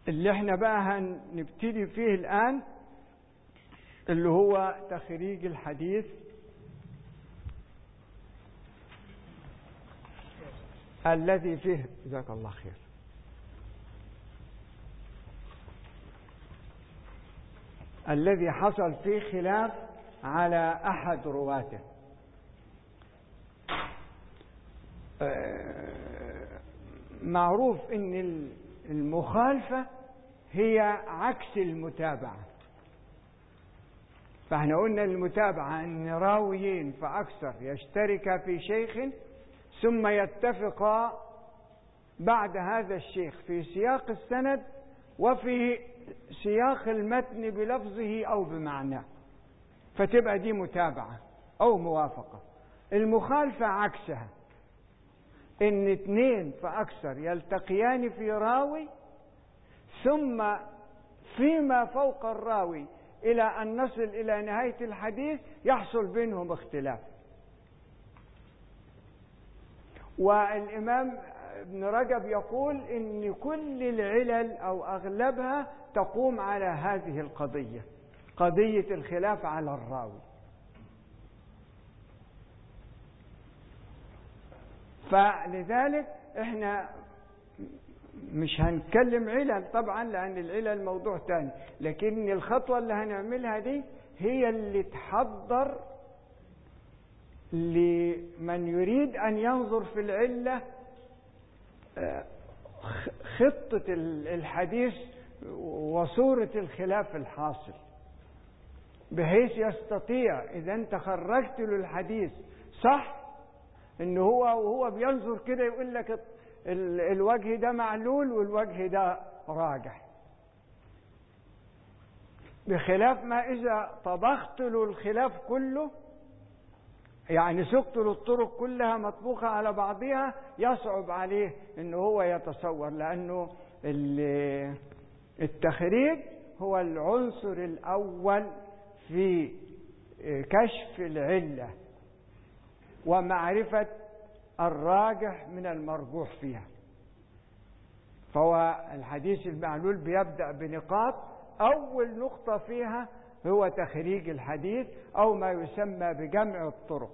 اللي احنا بقى هنبتدي فيه الآن اللي هو تخريج الحديث الذي فيه جزاك الله خير الذي حصل فيه خلاف على أحد رواته معروف ان المخالفة هي عكس المتابعة فاحنا قلنا المتابعة ان راويين فاكثر يشتركا في شيخ ثم يتفقا بعد هذا الشيخ في سياق السند وفي سياق المتن بلفظه او بمعناه فتبقى دي متابعة او موافقة المخالفة عكسها ان اثنين فاكثر يلتقيان في راوي ثم فيما فوق الراوي الى ان نصل الى نهايه الحديث يحصل بينهم اختلاف والامام ابن رجب يقول ان كل العلل او اغلبها تقوم على هذه القضيه قضيه الخلاف على الراوي فلذلك احنا مش هنتكلم علل طبعا لان العلل موضوع تاني لكن الخطوة اللي هنعملها دي هي اللي تحضر لمن يريد ان ينظر في العلة خطة الحديث وصورة الخلاف الحاصل بحيث يستطيع اذا انت خرجت له الحديث صح ان هو وهو بينظر كده يقول لك الوجه ده معلول والوجه ده راجح بخلاف ما اذا طبخت له الخلاف كله يعني سقت له الطرق كلها مطبوخة على بعضها يصعب عليه ان هو يتصور لانه التخريج هو العنصر الاول في كشف العله ومعرفة الراجح من المرجوح فيها فهو الحديث المعلول بيبدأ بنقاط أول نقطة فيها هو تخريج الحديث أو ما يسمى بجمع الطرق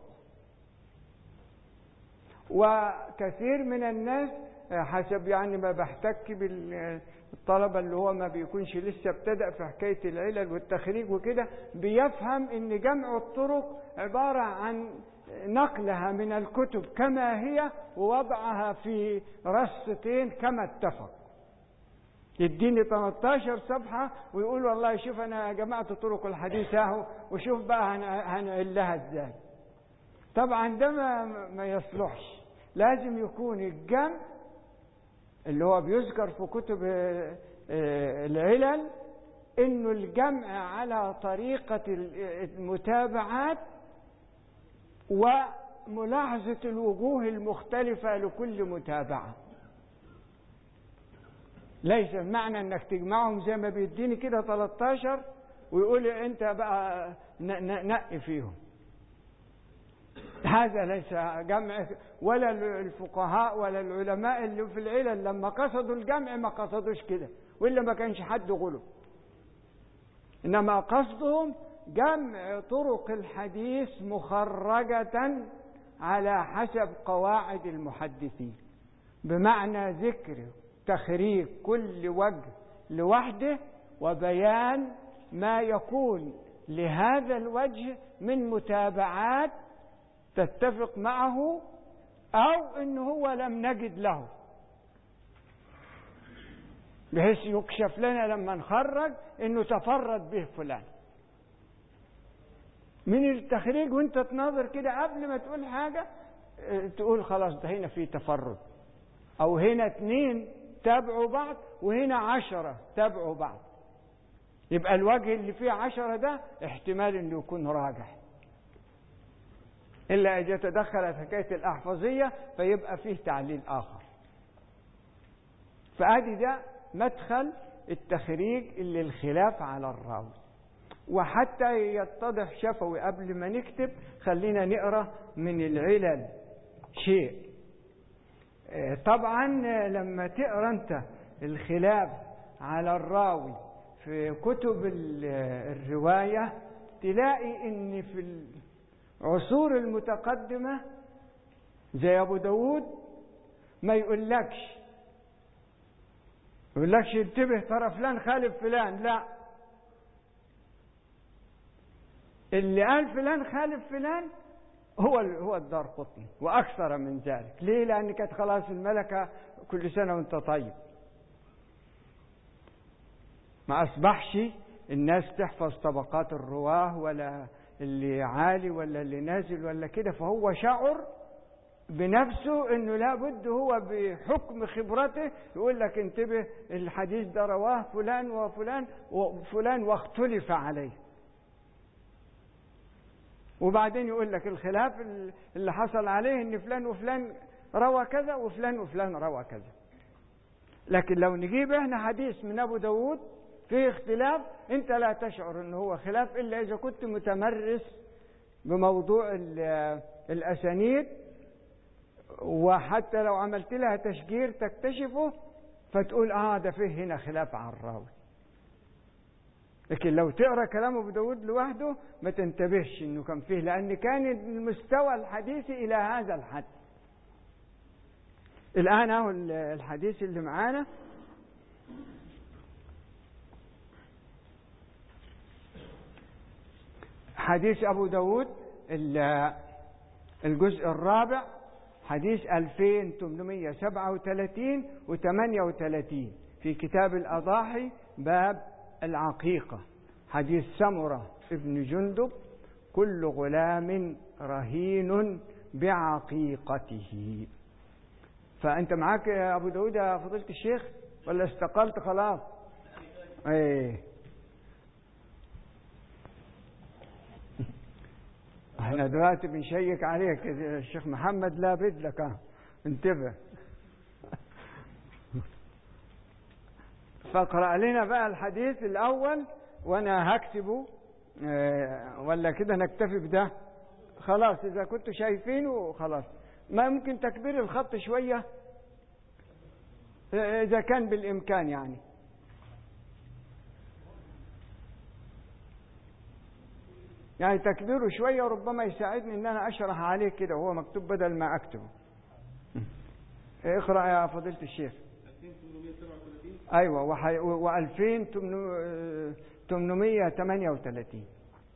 وكثير من الناس حسب يعني ما بحتك بالطلبة اللي هو ما بيكونش لسه ابتدأ في حكاية العلل والتخريج وكده بيفهم ان جمع الطرق عبارة عن نقلها من الكتب كما هي ووضعها في رصتين كما اتفق يديني 18 صفحة ويقول والله شوف أنا جمعت طرق الحديث اهو وشوف بقى هنعلها ازاي طبعا ده ما, ما يصلحش لازم يكون الجمع اللي هو بيذكر في كتب العلل انه الجمع على طريقة المتابعات وملاحظة الوجوه المختلفة لكل متابعة ليس معنى انك تجمعهم زي ما بيديني كده 13 ويقول انت بقى نقي فيهم هذا ليس جمع ولا الفقهاء ولا العلماء اللي في العلل لما قصدوا الجمع ما قصدوش كده والا ما كانش حد غلب انما قصدهم جمع طرق الحديث مخرجة على حسب قواعد المحدثين بمعنى ذكر تخريج كل وجه لوحده وبيان ما يكون لهذا الوجه من متابعات تتفق معه او ان هو لم نجد له بحيث يكشف لنا لما نخرج انه تفرد به فلان من التخريج وانت تناظر كده قبل ما تقول حاجة تقول خلاص ده هنا في تفرد او هنا اتنين تابعوا بعض وهنا عشرة تابعوا بعض يبقى الوجه اللي فيه عشرة ده احتمال انه يكون راجح الا اذا تدخلت حكاية الاحفظية فيبقى فيه تعليل اخر فادي ده مدخل التخريج اللي الخلاف على الراوي وحتى يتضح شفوي قبل ما نكتب خلينا نقرا من العلل شيء طبعا لما تقرا انت الخلاف على الراوي في كتب الرواية تلاقي ان في العصور المتقدمة زي ابو داود ما يقولكش يقولكش انتبه ترى فلان خالف فلان لا اللي قال فلان خالف فلان هو هو الدار قطني واكثر من ذلك ليه لان كانت خلاص الملكه كل سنه وانت طيب ما اصبحش الناس تحفظ طبقات الرواه ولا اللي عالي ولا اللي نازل ولا كده فهو شعر بنفسه انه لابد هو بحكم خبرته يقول لك انتبه الحديث ده رواه فلان وفلان وفلان واختلف عليه وبعدين يقول لك الخلاف اللي حصل عليه ان فلان وفلان روى كذا وفلان وفلان روى كذا لكن لو نجيب احنا حديث من ابو داود فيه اختلاف انت لا تشعر ان هو خلاف الا اذا كنت متمرس بموضوع الاسانيد وحتى لو عملت لها تشجير تكتشفه فتقول اه ده فيه هنا خلاف عن الراوي لكن لو تقرا كلام ابو داود لوحده ما تنتبهش انه كان فيه لان كان المستوى الحديثي الى هذا الحد الان اهو الحديث اللي معانا حديث ابو داود الجزء الرابع حديث 2837 و 38 في كتاب الأضاحي باب العقيقة حديث سمرة ابن جندب كل غلام رهين بعقيقته فأنت معاك يا أبو داود يا فضيلة الشيخ ولا استقلت خلاص ايه احنا دلوقتي بنشيك عليك الشيخ محمد لا بد لك انتبه فاقرأ لنا بقى الحديث الأول وأنا هكتبه ولا كده نكتفي بده خلاص إذا كنتوا شايفينه خلاص ما ممكن تكبير الخط شوية إذا كان بالإمكان يعني يعني تكبيره شوية وربما يساعدني ان انا اشرح عليه كده وهو مكتوب بدل ما اكتبه اقرأ يا فضيلة الشيخ ايوه وحي... و 2838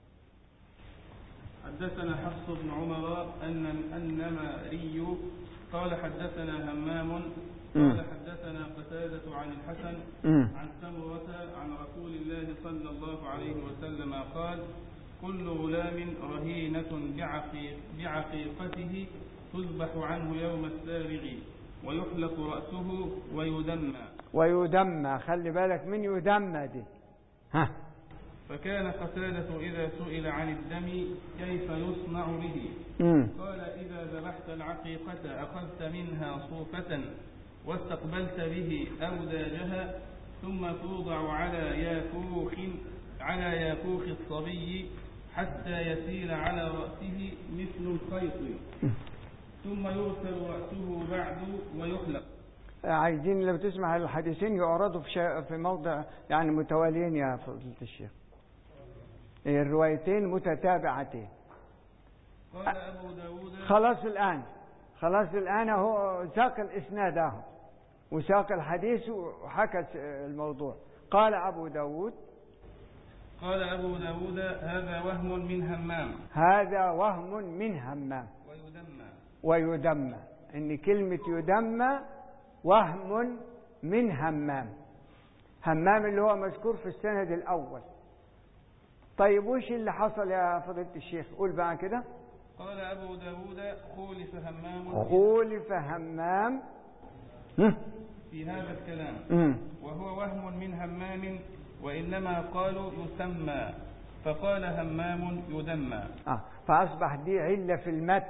حدثنا حفص بن عمر ان النماري قال حدثنا همام قال حدثنا قتادة عن الحسن عن سمرة عن رسول الله صلى الله عليه وسلم قال كل غلام رهينة بعقيق بعقيقته تذبح عنه يوم السابع ويحلق رأسه ويدمى ويدمى خلي بالك من يدمى دي ها فكان قتادة إذا سئل عن الدم كيف يصنع به مم. قال إذا ذبحت العقيقة أخذت منها صوفة واستقبلت به أوداجها ثم توضع على ياكوخ على ياكوخ الصبي حتى يسيل على رأسه مثل الخيط ثم يغسل رأسه بعد ويحلق عايزين لو تسمع الحديثين يعرضوا في, شا... في موضع يعني متواليين يا فضيلة الشيخ الروايتين متتابعتين قال أبو داود خلاص الآن خلاص الآن هو ساق الإسناد اهو وساق الحديث وحكى الموضوع قال أبو داود قال أبو داود هذا وهم من همام هذا وهم من همام ويدمى ويدمى ان كلمة يدمى وهم من همام همام اللي هو مذكور في السند الاول طيب وش اللي حصل يا فضيلة الشيخ قول بقى كده قال أبو داود خولف همام خولف همام هم، في هذا الكلام هم. وهو وهم من همام وإنما قالوا يسمى فقال همام يدمى آه. فأصبح دي علة في المتن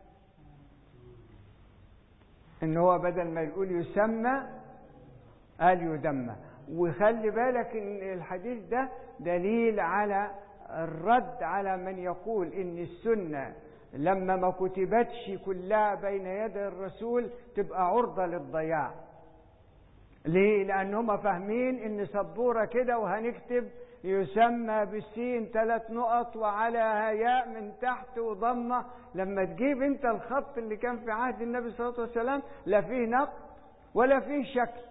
إن هو بدل ما يقول يسمى قال يدمى وخلي بالك إن الحديث ده دليل على الرد على من يقول إن السنة لما ما كتبتش كلها بين يدي الرسول تبقى عرضة للضياع ليه لان هم فاهمين ان سبوره كده وهنكتب يسمى بالسين ثلاث نقط وعلى ياء من تحت وضمه لما تجيب انت الخط اللي كان في عهد النبي صلى الله عليه وسلم لا فيه نقط ولا فيه شكل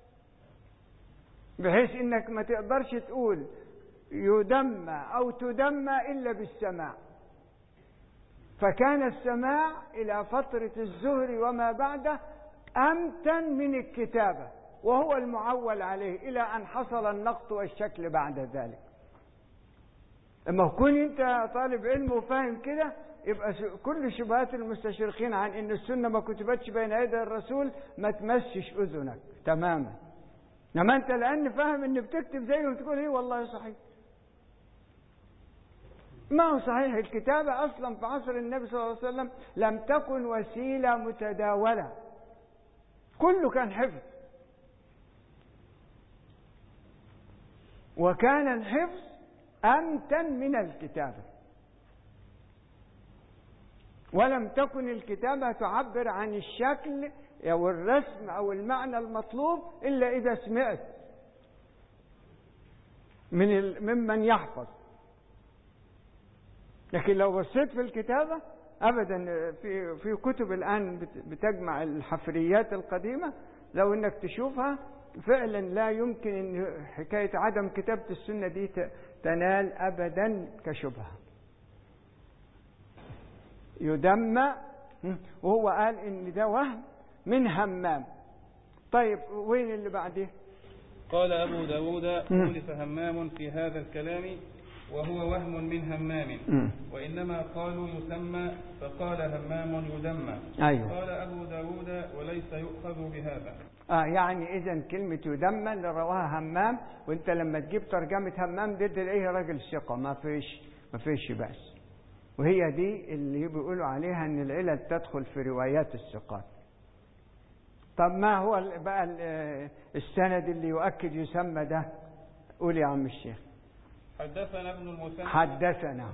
بحيث انك ما تقدرش تقول يدمى او تدمى الا بالسماع فكان السماع الى فتره الزهر وما بعده امتن من الكتابه وهو المعول عليه الى ان حصل النقط والشكل بعد ذلك لما تكون انت طالب علم وفاهم كده يبقى كل شبهات المستشرقين عن ان السنه ما كتبتش بين يدي الرسول ما تمسش اذنك تماما انما انت لان فاهم ان بتكتب زيه تقول ايه والله صحيح ما هو صحيح الكتابة أصلا في عصر النبي صلى الله عليه وسلم لم تكن وسيلة متداولة كله كان حفظ وكان الحفظ أمتن من الكتابة ولم تكن الكتابة تعبر عن الشكل أو الرسم أو المعنى المطلوب إلا إذا سمعت من ممن يحفظ لكن لو بصيت في الكتابة أبدا في في كتب الآن بتجمع الحفريات القديمة لو إنك تشوفها فعلا لا يمكن ان حكايه عدم كتابه السنه دي تنال ابدا كشبهه يدمى وهو قال ان ده وهم من همام طيب وين اللي بعده قال أبو داود أولف همام في هذا الكلام وهو وهم من همام وإنما قالوا يسمى فقال همام يدمى أيوه. قال أبو داود وليس يؤخذ بهذا آه يعني إذا كلمة يدمى اللي رواها همام وأنت لما تجيب ترجمة همام دي تلاقيه راجل ثقة ما فيش ما فيش بأس وهي دي اللي بيقولوا عليها إن العلل تدخل في روايات الثقات طب ما هو بقى السند اللي يؤكد يسمى ده قول يا عم الشيخ حدثنا ابن المثنى حدثنا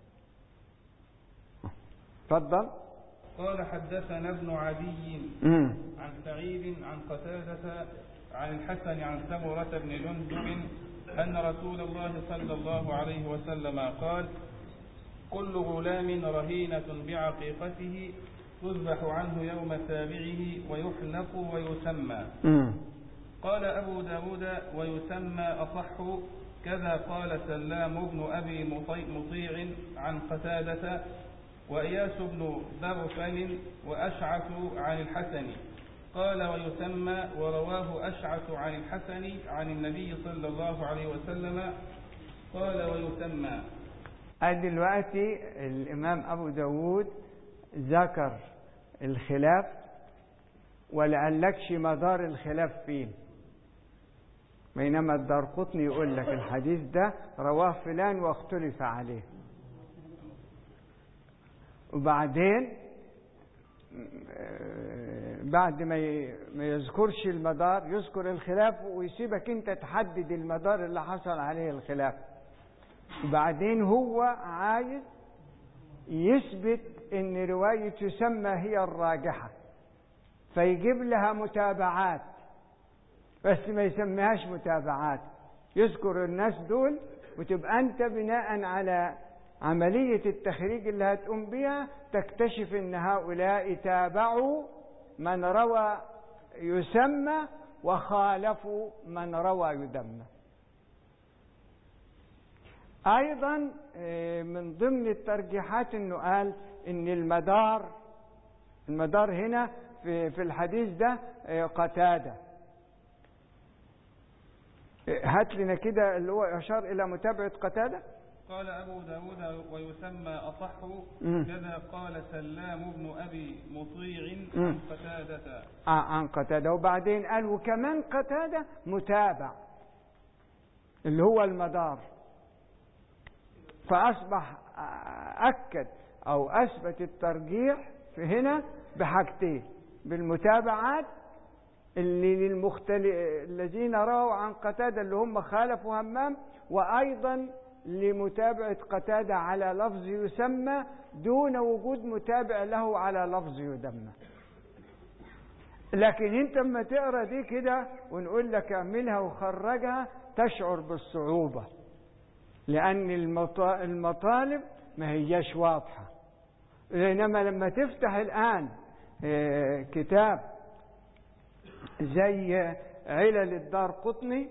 تفضل قال حدثنا ابن عدي مم. عن سعيد عن قتادة عن الحسن عن سمرة بن جندب أن رسول الله صلى الله عليه وسلم قال كل غلام رهينة بعقيقته تذبح عنه يوم سابعه ويحلق ويسمى مم. قال أبو داود ويسمى أصح كذا قال سلام بن أبي مطيع عن قتادة وإياس بن برفل وأشعث عن الحسن قال ويسمى ورواه أشعث عن الحسن عن النبي صلى الله عليه وسلم قال ويسمى دلوقتي الإمام أبو داود ذكر الخلاف ولعلكش مدار الخلاف فين بينما الدار قطني يقول لك الحديث ده رواه فلان واختلف عليه وبعدين بعد ما ما يذكرش المدار يذكر الخلاف ويسيبك انت تحدد المدار اللي حصل عليه الخلاف وبعدين هو عايز يثبت ان رواية يسمى هي الراجحة فيجيب لها متابعات بس ما يسميهاش متابعات يذكر الناس دول وتبقى انت بناء على عملية التخريج اللي هتقوم بها تكتشف ان هؤلاء تابعوا من روى يسمى وخالفوا من روى يدمى ايضا من ضمن الترجيحات انه قال ان المدار المدار هنا في في الحديث ده قتاده هات لنا كده اللي هو اشار الى متابعه قتاده قال أبو داود ويسمى أصح كذا قال سلام بن أبي مطيع عن قتادة آه عن قتادة وبعدين قال وكمان قتادة متابع اللي هو المدار فأصبح أكد أو أثبت الترجيح في هنا بحاجتين بالمتابعات اللي للمختلف الذين رووا عن قتادة اللي هم خالفوا همام وأيضا لمتابعة قتادة على لفظ يسمى دون وجود متابع له على لفظ يدمى لكن انت اما تقرا دي كده ونقول لك اعملها وخرجها تشعر بالصعوبة لأن المطالب ما هياش واضحة إنما لما تفتح الآن كتاب زي علل الدار قطني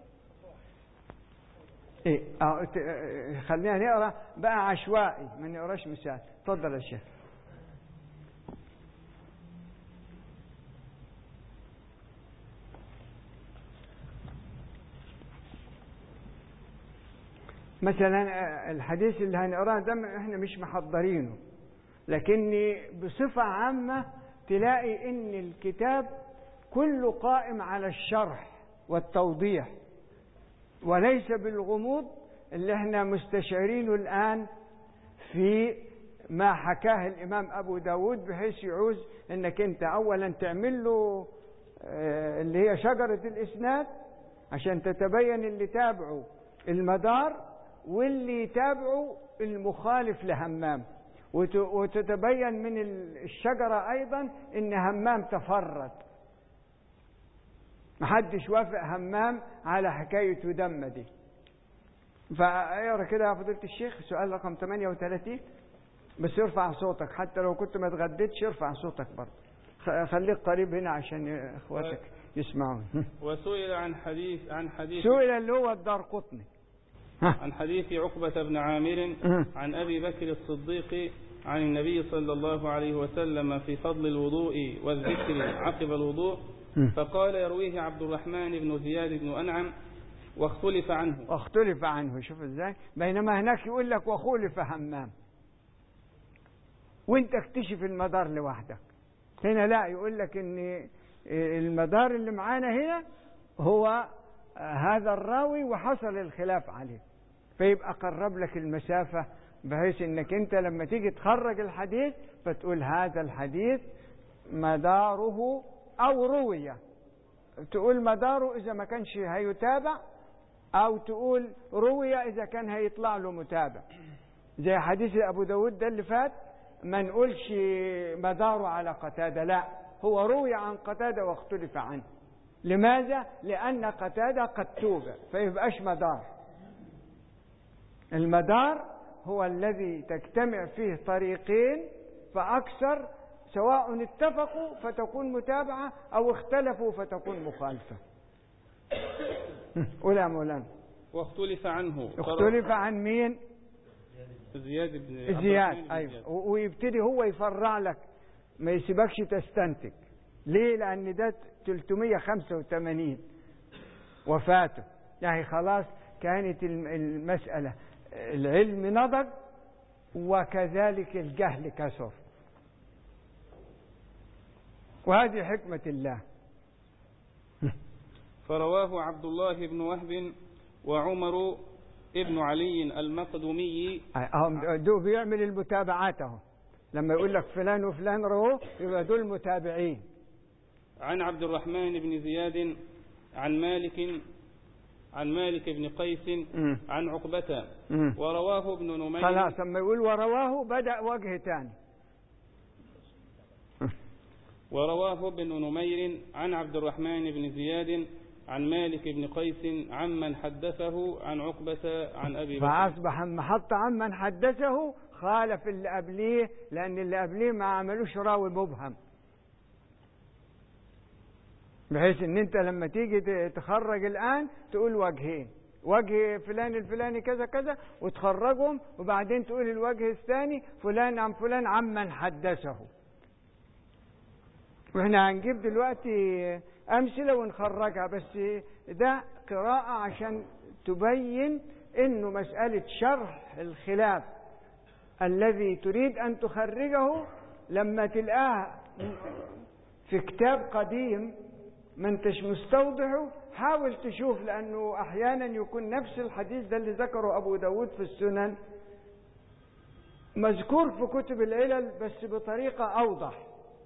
إيه خلينا نقرا بقى عشوائي ما نقراش مثال اتفضل يا شيخ مثلا الحديث اللي هنقراه ده احنا مش محضرينه لكني بصفة عامة تلاقي ان الكتاب كله قائم على الشرح والتوضيح وليس بالغموض اللي احنا مستشعرينه الآن في ما حكاه الإمام أبو داود بحيث يعوز انك انت أولا تعمل له اللي هي شجرة الإسناد عشان تتبين اللي تابعه المدار واللي يتابعوا المخالف لهمام وتتبين من الشجرة أيضا إن همام تفرد محدش وافق همام على حكاية دم دي فاقرا كده يا فضيلة الشيخ سؤال رقم 38 بس ارفع صوتك حتى لو كنت ما اتغديتش ارفع صوتك برضه خليك قريب هنا عشان اخواتك يسمعون وسئل عن حديث عن حديث سئل اللي هو الدار قطني عن حديث عقبة بن عامر عن أبي بكر الصديق عن النبي صلى الله عليه وسلم في فضل الوضوء والذكر عقب الوضوء فقال يرويه عبد الرحمن بن زياد بن أنعم واختلف عنه واختلف عنه شوف ازاي بينما هناك يقول لك وخولف همام وانت اكتشف المدار لوحدك هنا لا يقول لك ان المدار اللي معانا هنا هو هذا الراوي وحصل الخلاف عليه فيبقى قرب لك المسافة بحيث انك انت لما تيجي تخرج الحديث فتقول هذا الحديث مداره او روي تقول مداره اذا ما كانش هيتابع او تقول روي اذا كان هيطلع له متابع زي حديث ابو داود ده اللي فات ما نقولش مداره على قتادة لا هو روي عن قتادة واختلف عنه لماذا؟ لأن قتادة قد توبة فيبقاش مدار المدار هو الذي تجتمع فيه طريقين فأكثر سواء اتفقوا فتكون متابعة أو اختلفوا فتكون مخالفة قول يا مولانا واختلف عنه اختلف عن مين زياد بن زياد ايوه ويبتدي هو يفرع لك ما يسيبكش تستنتج ليه لان ده 385 وفاته يعني خلاص كانت المسألة العلم نضج وكذلك الجهل كثر وهذه حكمة الله فرواه عبد الله بن وهب وعمر ابن علي المقدمي دو بيعمل المتابعات اهو لما يقول لك فلان وفلان رواه يبقى دول متابعين عن عبد الرحمن بن زياد عن مالك عن مالك بن قيس مم. عن عقبة مم. ورواه ابن نمير خلاص لما يقول ورواه بدأ وجه تاني ورواه ابن نمير عن عبد الرحمن بن زياد عن مالك بن قيس عمن حدثه عن عقبة عن أبي بكر فأصبح محط عمن حدثه خالف اللي قبليه لأن اللي قبليه ما عملوش راوي مبهم بحيث ان انت لما تيجي ت- تخرج الان تقول وجهين وجه فلان الفلاني كذا كذا وتخرجهم وبعدين تقول الوجه الثاني فلان عن فلان عمن حدثه واحنا هنجيب دلوقتي امثله ونخرجها بس ده قراءه عشان تبين انه مساله شرح الخلاف الذي تريد ان تخرجه لما تلقاه في كتاب قديم ما انتش مستوضحه حاول تشوف لانه احيانا يكون نفس الحديث ده اللي ذكره ابو داود في السنن مذكور في كتب العلل بس بطريقه اوضح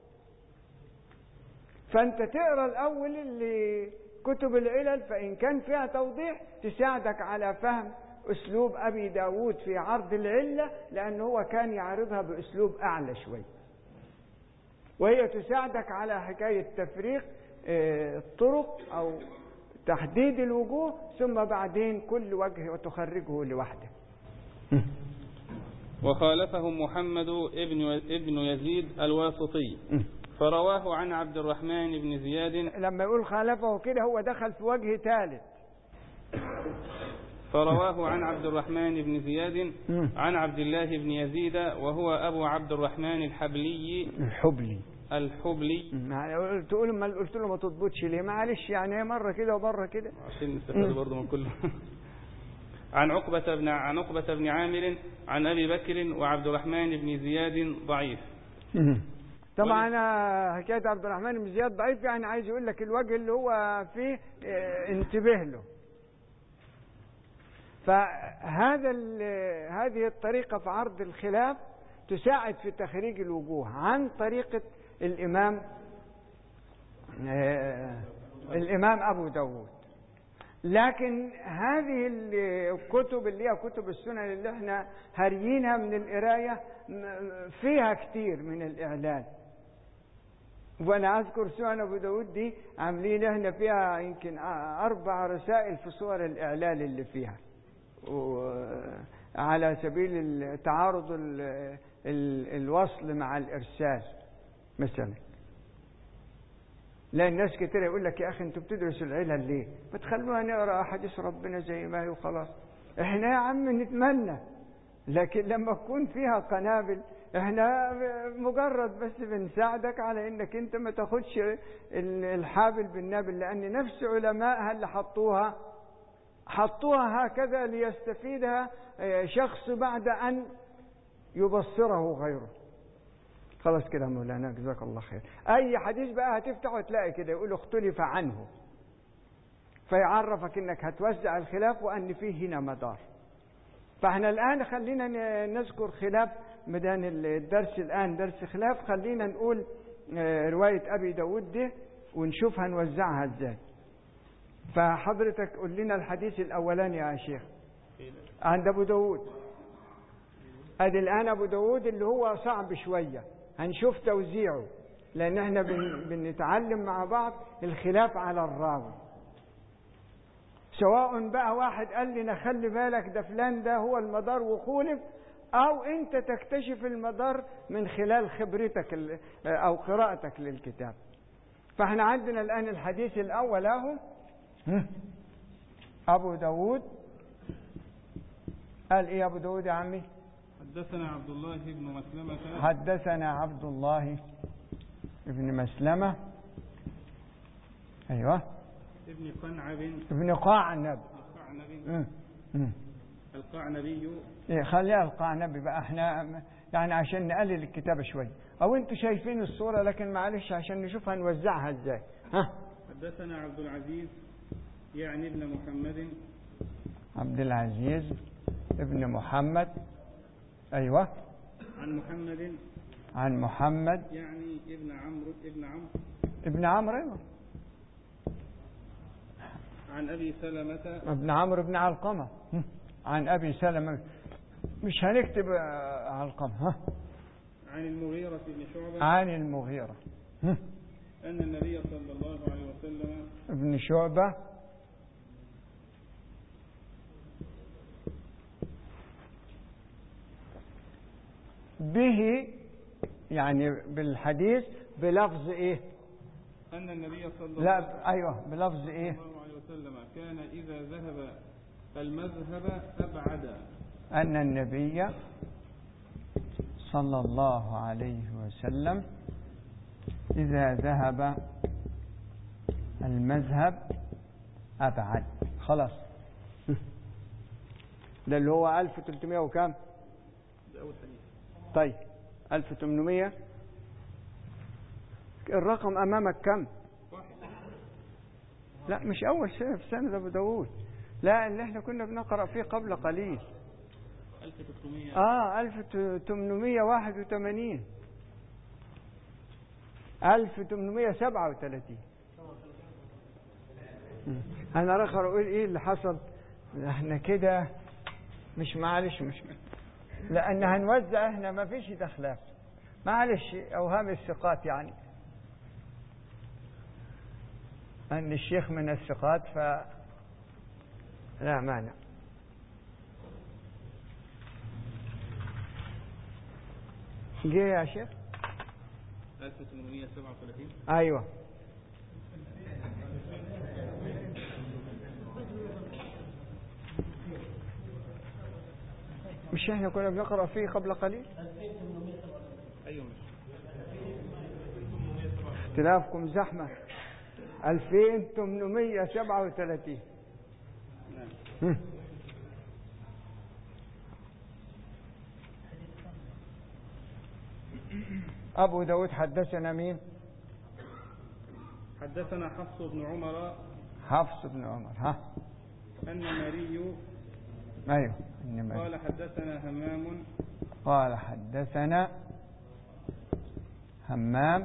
فانت تقرا الاول اللي كتب العلل فان كان فيها توضيح تساعدك على فهم اسلوب ابي داود في عرض العله لان هو كان يعرضها باسلوب اعلى شوي وهي تساعدك على حكاية تفريق آه، الطرق أو تحديد الوجوه ثم بعدين كل وجه وتخرجه لوحده وخالفهم محمد ابن ابن يزيد الواسطي فرواه عن عبد الرحمن بن زياد لما يقول خالفه كده هو دخل في وجه ثالث فرواه عن عبد الرحمن بن زياد عن عبد الله بن يزيد وهو أبو عبد الرحمن الحبلي الحبلي الحبلي تقول ما قلت له ما تضبطش ليه معلش يعني مرة كده ومرة كده عشان نستفاد برضه من كله عن عقبة بن عن عقبة بن عامر عن أبي بكر وعبد الرحمن بن زياد ضعيف طبعا حكاية عبد الرحمن بن زياد ضعيف يعني عايز يقول لك الوجه اللي هو فيه اه، انتبه له فهذا هذه الطريقة في عرض الخلاف تساعد في تخريج الوجوه عن طريقة الإمام اه، الإمام أبو داود لكن هذه الكتب اللي هي كتب السنن اللي احنا هاريينها من القراية فيها كتير من الإعلان وانا اذكر سنن ابو داود دي عاملين احنا فيها يمكن اربع رسائل في صور الاعلان اللي فيها على سبيل تعارض الوصل مع الارسال مثلا لا الناس كتير يقول لك يا اخي انتوا بتدرسوا العلل ليه ما تخلوها نقرا احاديث ربنا زي ما هي وخلاص احنا يا عم نتمنى لكن لما تكون فيها قنابل احنا مجرد بس بنساعدك على انك انت ما تاخدش الحابل بالنابل لان نفس علمائها اللي حطوها حطوها هكذا ليستفيدها شخص بعد ان يبصره غيره خلاص كده مولانا جزاك الله خير اي حديث بقى هتفتح وتلاقي كده يقول اختلف عنه فيعرفك انك هتوزع الخلاف وان فيه هنا مدار فاحنا الان خلينا نذكر خلاف مدان الدرس الان درس خلاف خلينا نقول رواية ابي داود دي ونشوف هنوزعها ازاي فحضرتك قول لنا الحديث الاولاني يا شيخ عند ابو داود ادي الان ابو داود اللي هو صعب شويه هنشوف توزيعه لان احنا بن بنتعلم مع بعض الخلاف على الراوي سواء بقى واحد قال لنا خلي بالك ده فلان ده هو المدار وخولف او انت تكتشف المدار من خلال خبرتك او قراءتك للكتاب فاحنا عندنا الان الحديث الاول اهو ابو داود قال ايه ابو داود يا عمي حدثنا عبد الله بن مسلمة حدثنا عبد الله بن مسلمة أيوة ابن قنعب ابن قعنب القعنبي القعنبي إيه خليها القعنبي بقى احنا يعني عشان نقلل الكتابة شوي أو أنتوا شايفين الصورة لكن معلش عشان نشوف هنوزعها ازاي ها حدثنا عبد العزيز يعني ابن محمد عبد العزيز ابن محمد أيوة عن محمد عن محمد يعني ابن عمرو ابن عمرو ابن عمرو أيوة عن أبي سلمة ابن عمرو بن علقمة عن أبي سلمة مش هنكتب علقمة ها عن المغيرة بن شعبة عن المغيرة أن النبي صلى الله عليه وسلم ابن شعبة به يعني بالحديث بلفظ ايه أن النبي صلى الله لا أيوة بلفظ إيه عليه وسلم كان إذا ذهب المذهب أبعد أن النبي صلى الله عليه وسلم إذا ذهب المذهب أبعد خلاص ده اللي هو 1300 وكام ده أول حديث طيب 1800 الرقم أمامك كم لا مش أول سنة في سنة أبو داود لا اللي احنا كنا بنقرأ فيه قبل قليل 1300 اه 1881 1837 انا رخر اقول ايه اللي حصل احنا كده مش معلش مش لان هنوزع احنا ما فيش دخلاف معلش أوهام الثقات يعني أن الشيخ من الثقات ف لا مانع جه يا شيخ 1837 أيوه مش احنا كنا بنقرأ فيه قبل قليل ايوه مش اختلافكم زحمة 2837 نعم هم. أبو داود حدثنا مين حدثنا حفص بن عمر حفص بن عمر ها أن مري أيوه إنما قال حدثنا همام قال حدثنا همام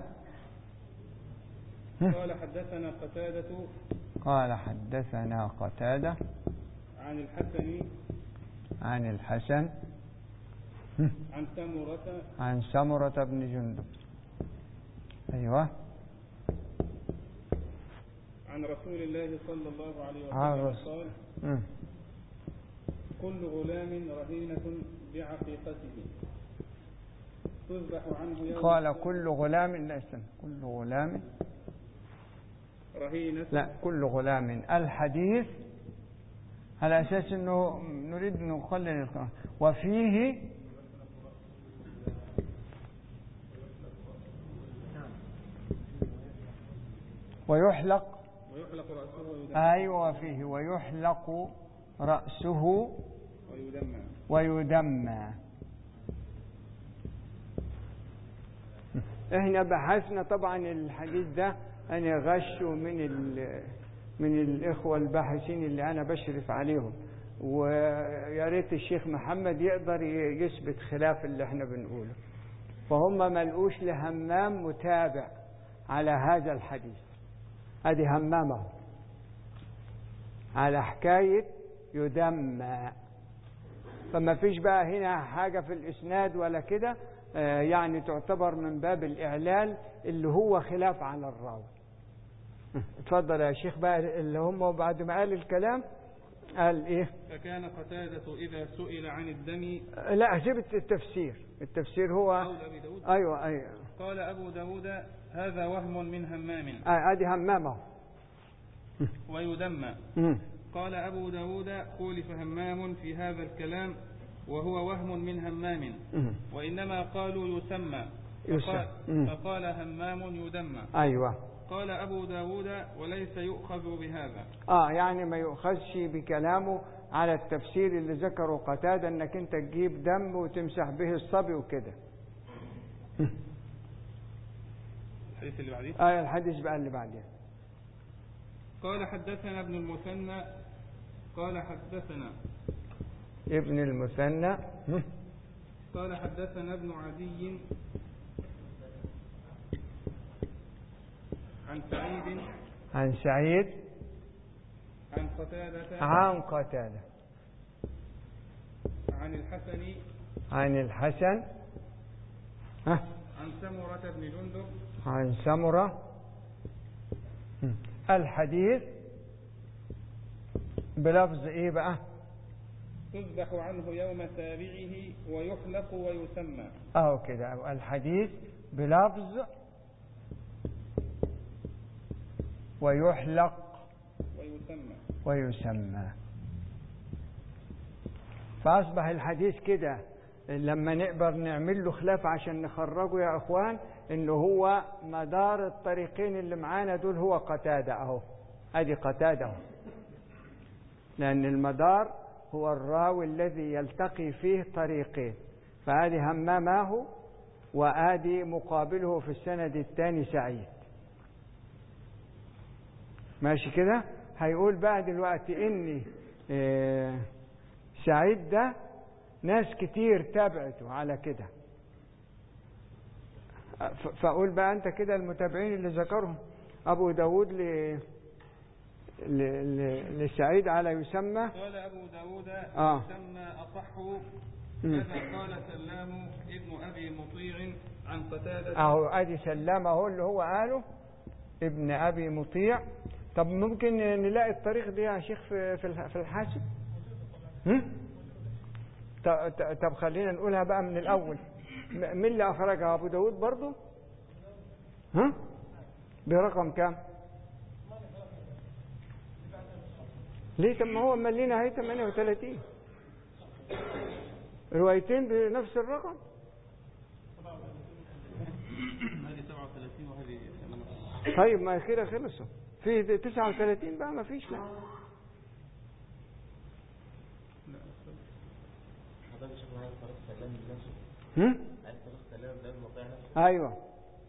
هم. قال حدثنا قتادة قال حدثنا قتادة عن الحسن عن الحسن هم. عن سمرة عن سمرة بن جندب أيوه عن رسول الله صلى الله عليه عن وسلم رسول- قال هم. كل غلام رهينة بعقيقته تذبح عنه يوم قال كل غلام لا استنى كل غلام رهينة لا كل غلام الحديث على أساس أنه نريد أن نقلل القرآن وفيه ويحلق ويحلق رأسه ويدمى أيوة وفيه ويحلق رأسه ويدمى ويدمى احنا بحثنا طبعا الحديث ده انا غشه من ال من الاخوه الباحثين اللي انا بشرف عليهم ويا ريت الشيخ محمد يقدر ي- يثبت خلاف اللي احنا بنقوله فهم ما لقوش لهمام متابع على هذا الحديث ادي همامه على حكايه يدمى فما فيش بقى هنا حاجة في الإسناد ولا كده آه، يعني تعتبر من باب الإعلال اللي هو خلاف على الراوي اتفضل يا شيخ بقى اللي هم بعد ما قال الكلام قال ايه فكان قتادة إذا سئل عن الدم آه، لا جبت التفسير التفسير هو قول أبي داود ايوه ايوه قال أبو داود هذا وهم من همام آه، ادي همامه ويدمى مم. قال أبو داود خولف همام في هذا الكلام وهو وهم من همام مم. وإنما قالوا يسمى يسمى. فقال, مم. فقال همام يدمى ايوه قال أبو داود وليس يؤخذ بهذا اه يعني ما يؤخذش بكلامه على التفسير اللي ذكره قتادة انك انت تجيب دم وتمسح به الصبي وكده الحديث اللي بعديه آية الحديث بقى اللي بعدين قال حدثنا ابن المثنى قال حدثنا ابن المثنى هم. قال حدثنا ابن عدي عن سعيد عن سعيد عن قتادة عن قتادة عن الحسن عن الحسن ها عن سمرة بن جندب عن سمرة هم. الحديث بلفظ ايه بقى تذبح عنه يوم سابعه ويحلق ويسمى اهو كده الحديث بلفظ ويحلق ويسمى ويسمى فأصبح الحديث كده لما نقدر نعمل له خلاف عشان نخرجه يا اخوان انه هو مدار الطريقين اللي معانا دول هو قتادة اهو ادي قتادة اهو لان المدار هو الراوي الذي يلتقي فيه طريقين فادي همامه وادي مقابله في السند الثاني سعيد ماشي كده هيقول بقى دلوقتي اني آه، سعيد ده ناس كتير تابعته على كده ف- فاقول بقى انت كده المتابعين اللي ذكرهم ابو داود ل... ل... ل... لسعيد على يسمى قال أبو داود آه. يسمى أصح كذا قال سلام ابن أبي مطيع عن قتادة اهو ادي سلام اهو اللي هو قاله ابن ابي مطيع طب ممكن نلاقي الطريق دي يا شيخ في في الح- في الحاسب هم؟ ط- ط- طب خلينا نقولها بقى من الاول م- مين اللي اخرجها ابو داود برضو ها برقم كام ليه طب ما هو ملينا هي 38 روايتين بنفس الرقم هذه 37 وهذه 38 طيب ما كده خلصوا في 39 بقى ما فيش لا حضرتك شوف معايا طريق سلام نفسه هم؟ عايز طريق سلام ده الموقع نفسه ايوه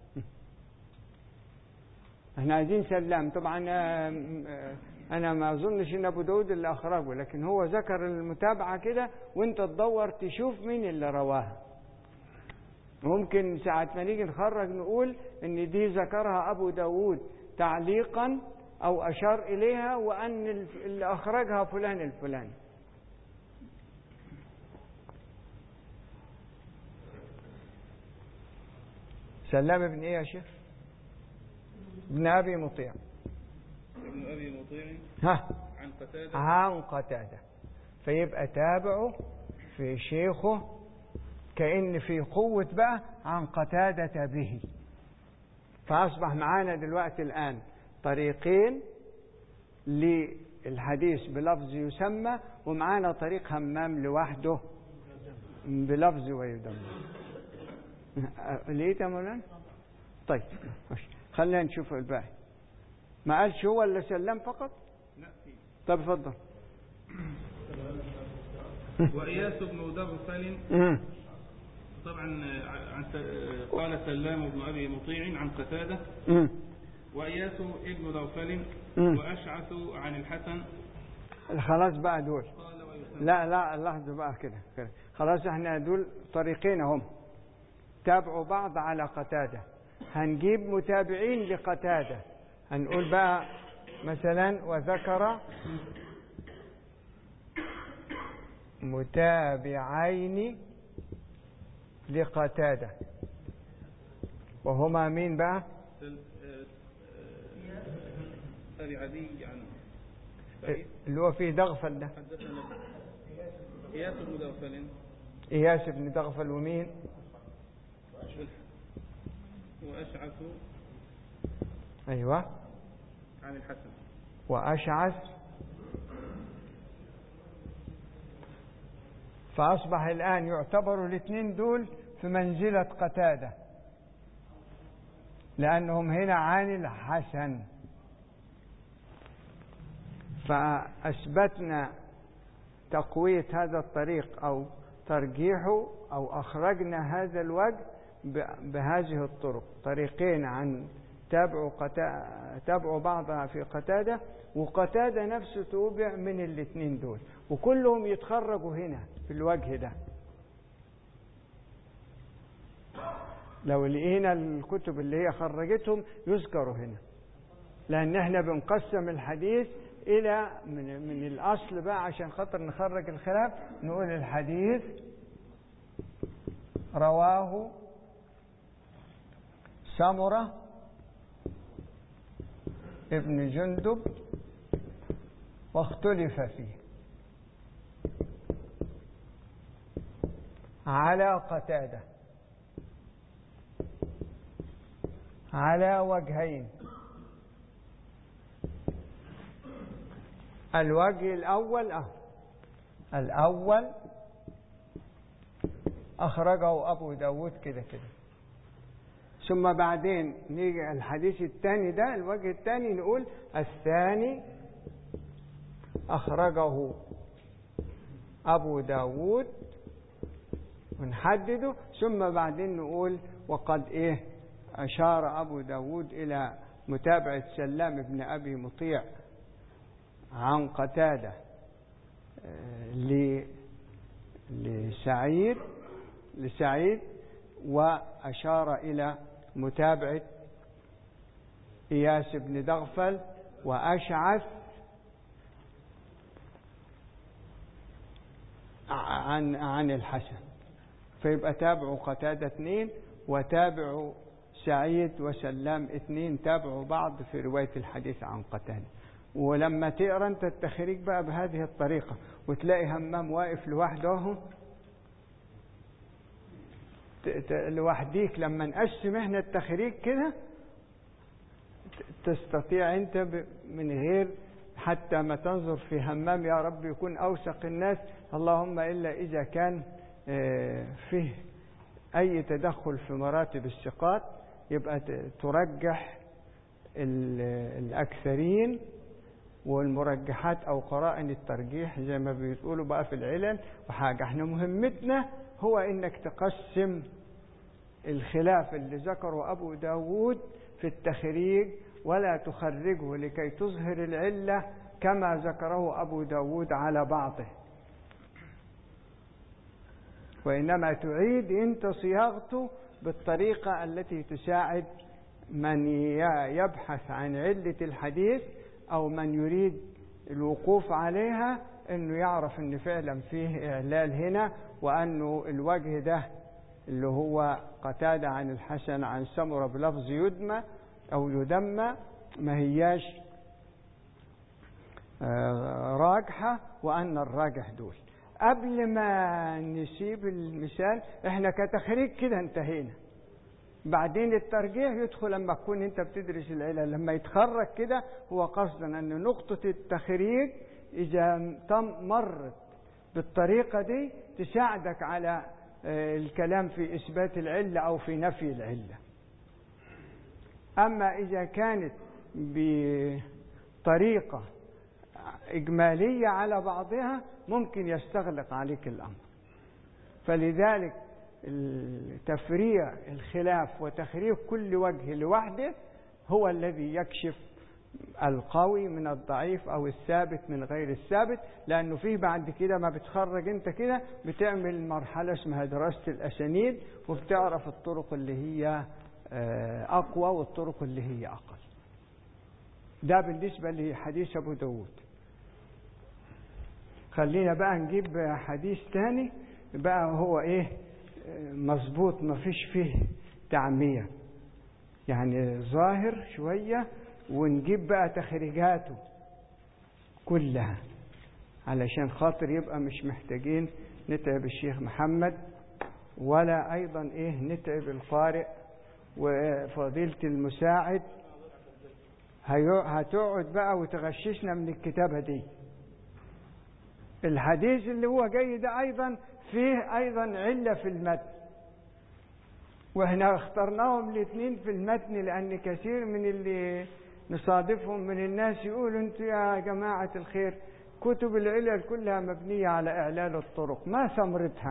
احنا عايزين سلام طبعا آم، آه، انا ما اظنش ان ابو داود اللي اخرجه لكن هو ذكر المتابعه كده وانت تدور تشوف مين اللي رواها ممكن ساعة ما نيجي نخرج نقول ان دي ذكرها ابو داود تعليقا او اشار اليها وان الف- اللي اخرجها فلان الفلاني سلام ابن ايه يا شيخ ابن ابي مطيع ابن أبي مطيع ها عن قتادة عن قتادة فيبقى تابعه في شيخه كأن في قوة بقى عن قتادة به فأصبح معانا دلوقتي الآن طريقين للحديث بلفظ يسمى ومعانا طريق همام لوحده بلفظ ويدمر لقيت يا مولانا؟ طيب ماشي. خلينا نشوف الباقي ما قالش هو اللي سلم فقط؟ لا في طب اتفضل وإياس بن دغفل مم. طبعا عن قال سلام بن أبي مطيع عن قتادة مم. وإياس ابن دغفل مم. وأشعث عن الحسن خلاص بقى دول قال ويسمى لا لا لحظة بقى كده كده. خلاص احنا دول طريقين هم تابعوا بعض على قتادة هنجيب متابعين لقتادة هنقول بقى مثلا وذكر متابعين لقتادة وهما مين بقى سل- آه، آه، أبي عدي عن سعيد اللي هو فيه دغفل ده حدثنا إياس بن دغفل إياس بن دغفل ومين وأشعث أيوه عن الحسن وأشعث فأصبح الآن يعتبر الاثنين دول في منزلة قتادة لأنهم هنا عن الحسن فأثبتنا تقوية هذا الطريق أو ترجيحه أو أخرجنا هذا الوجه ب- بهذه الطرق طريقين عن تابعوا قتا... تابعوا بعضها في قتادة وقتادة نفسه توبع من الاثنين دول وكلهم يتخرجوا هنا في الوجه ده لو لقينا الكتب اللي هي خرجتهم يذكروا هنا لأن احنا بنقسم الحديث إلى من, من الأصل بقى عشان خاطر نخرج الخلاف نقول الحديث رواه سمرة ابن جندب واختلف فيه على قتاده على وجهين الوجه الأول أهو الأول أخرجه أبو داود كده كده ثم بعدين نيجي الحديث الثاني ده الوجه الثاني نقول الثاني أخرجه أبو داود ونحدده ثم بعدين نقول وقد إيه أشار أبو داود إلى متابعة سلام بن أبي مطيع عن قتادة آه، ل- لسعيد لسعيد وأشار إلى متابعة إياس بن دغفل وأشعث عن عن الحسن فيبقى تابعوا قتادة اثنين وتابعوا سعيد وسلام اثنين تابعوا بعض في رواية الحديث عن قتادة ولما تقرا انت التخريج بقى بهذه الطريقة وتلاقي همام واقف لوحده لوحديك لما نقسم احنا التخريج كده تستطيع انت من غير حتى ما تنظر في همام يا رب يكون اوثق الناس اللهم الا اذا كان فيه اي تدخل في مراتب الثقات يبقى ترجح الاكثرين والمرجحات او قرائن الترجيح زي ما بيقولوا بقى في العلل وحاجه احنا مهمتنا هو انك تقسم الخلاف اللي ذكره ابو داود في التخريج ولا تخرجه لكي تظهر العلة كما ذكره أبو داود على بعضه وإنما تعيد أنت صياغته بالطريقة التي تساعد من يبحث عن علة الحديث أو من يريد الوقوف عليها أنه يعرف أن فعلا فيه إعلال هنا وأنه الوجه ده اللي هو قتادة عن الحسن عن سمرة بلفظ يدمى أو يدمى ما هياش راجحة وأن الراجح دول قبل ما نسيب المثال احنا كتخريج كده انتهينا بعدين الترجيح يدخل لما تكون انت بتدرس العلل لما يتخرج كده هو قصدا ان نقطة التخريج اذا تم مرت بالطريقة دي تساعدك على الكلام في اثبات العلة او في نفي العلة اما اذا كانت بطريقة اجمالية على بعضها ممكن يستغلق عليك الامر فلذلك تفريع الخلاف وتخريج كل وجه لوحده هو الذي يكشف القوي من الضعيف او الثابت من غير الثابت لانه فيه بعد كده ما بتخرج انت كده بتعمل مرحله اسمها دراسه الاسانيد وبتعرف الطرق اللي هي اقوى والطرق اللي هي اقل ده بالنسبه لحديث ابو داود خلينا بقى نجيب حديث تاني بقى هو ايه مظبوط ما فيش فيه تعمية يعني ظاهر شوية ونجيب بقى تخريجاته كلها علشان خاطر يبقى مش محتاجين نتعب الشيخ محمد ولا ايضا ايه نتعب القارئ وفضيلة المساعد هتقعد بقى وتغششنا من الكتابة دي الحديث اللي هو جاي ده ايضا فيه ايضا علة في المتن واحنا اخترناهم الاثنين في المتن لان كثير من اللي نصادفهم من الناس يقولوا انتوا يا جماعة الخير كتب العلل كلها مبنية على اعلال الطرق ما ثمرتها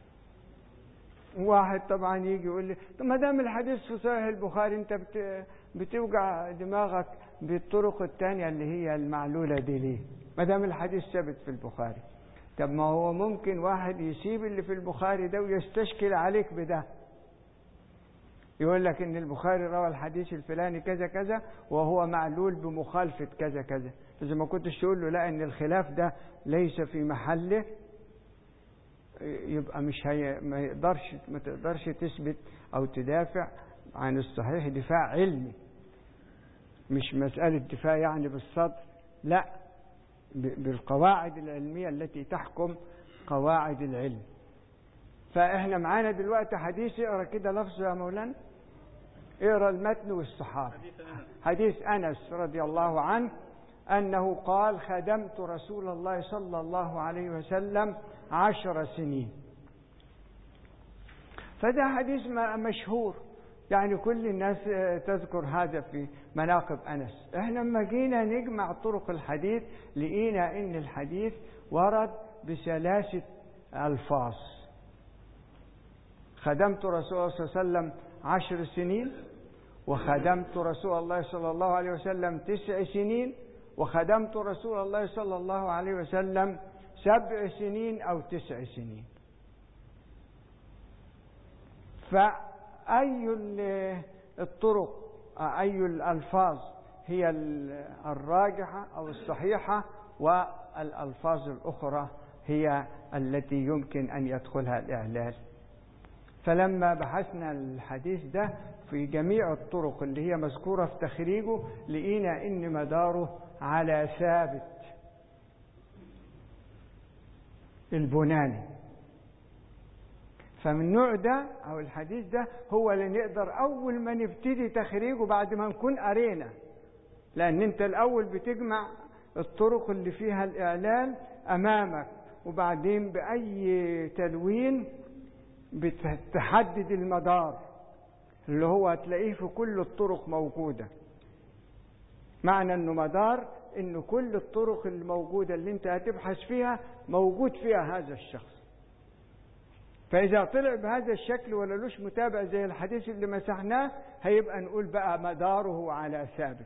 واحد طبعا يجي يقول لي طب ما دام الحديث في صحيح البخاري انت بت... بتوجع دماغك بالطرق الثانية اللي هي المعلولة دي ليه ما دام الحديث ثابت في البخاري طب ما هو ممكن واحد يسيب اللي في البخاري ده ويستشكل عليك بده يقول لك ان البخاري روى الحديث الفلاني كذا كذا وهو معلول بمخالفة كذا كذا اذا ما كنتش تقول له لا ان الخلاف ده ليس في محله يبقى مش هي ما يقدرش ما تقدرش تثبت او تدافع عن الصحيح دفاع علمي مش مسألة دفاع يعني بالصدر لا بالقواعد العلمية التي تحكم قواعد العلم فاحنا معانا دلوقتي حديث اقرا كده لفظه يا مولانا اقرا المتن والصحابه حديث انس رضي الله عنه انه قال خدمت رسول الله صلى الله عليه وسلم عشر سنين فده حديث مشهور يعني كل الناس تذكر هذا في مناقب انس احنا لما جينا نجمع طرق الحديث لقينا ان الحديث ورد بثلاثه الفاظ خدمت رسول الله صلى الله عليه وسلم عشر سنين وخدمت رسول الله صلى الله عليه وسلم تسع سنين وخدمت رسول الله صلى الله عليه وسلم سبع سنين أو تسع سنين فأي الطرق أي الألفاظ هي الراجحة أو الصحيحة والألفاظ الأخرى هي التي يمكن أن يدخلها الإعلال فلما بحثنا الحديث ده في جميع الطرق اللي هي مذكورة في تخريجه لقينا إن مداره على ثابت البناني فمن النوع ده أو الحديث ده هو اللي نقدر أول ما نبتدي تخريجه بعد ما نكون قرينا لأن أنت الأول بتجمع الطرق اللي فيها الإعلان أمامك وبعدين بأي تلوين بتحدد المدار اللي هو هتلاقيه في كل الطرق موجودة معنى انه مدار ان كل الطرق الموجودة اللي انت هتبحث فيها موجود فيها هذا الشخص فإذا طلع بهذا الشكل ولا لوش متابع زي الحديث اللي مسحناه هيبقى نقول بقى مداره على ثابت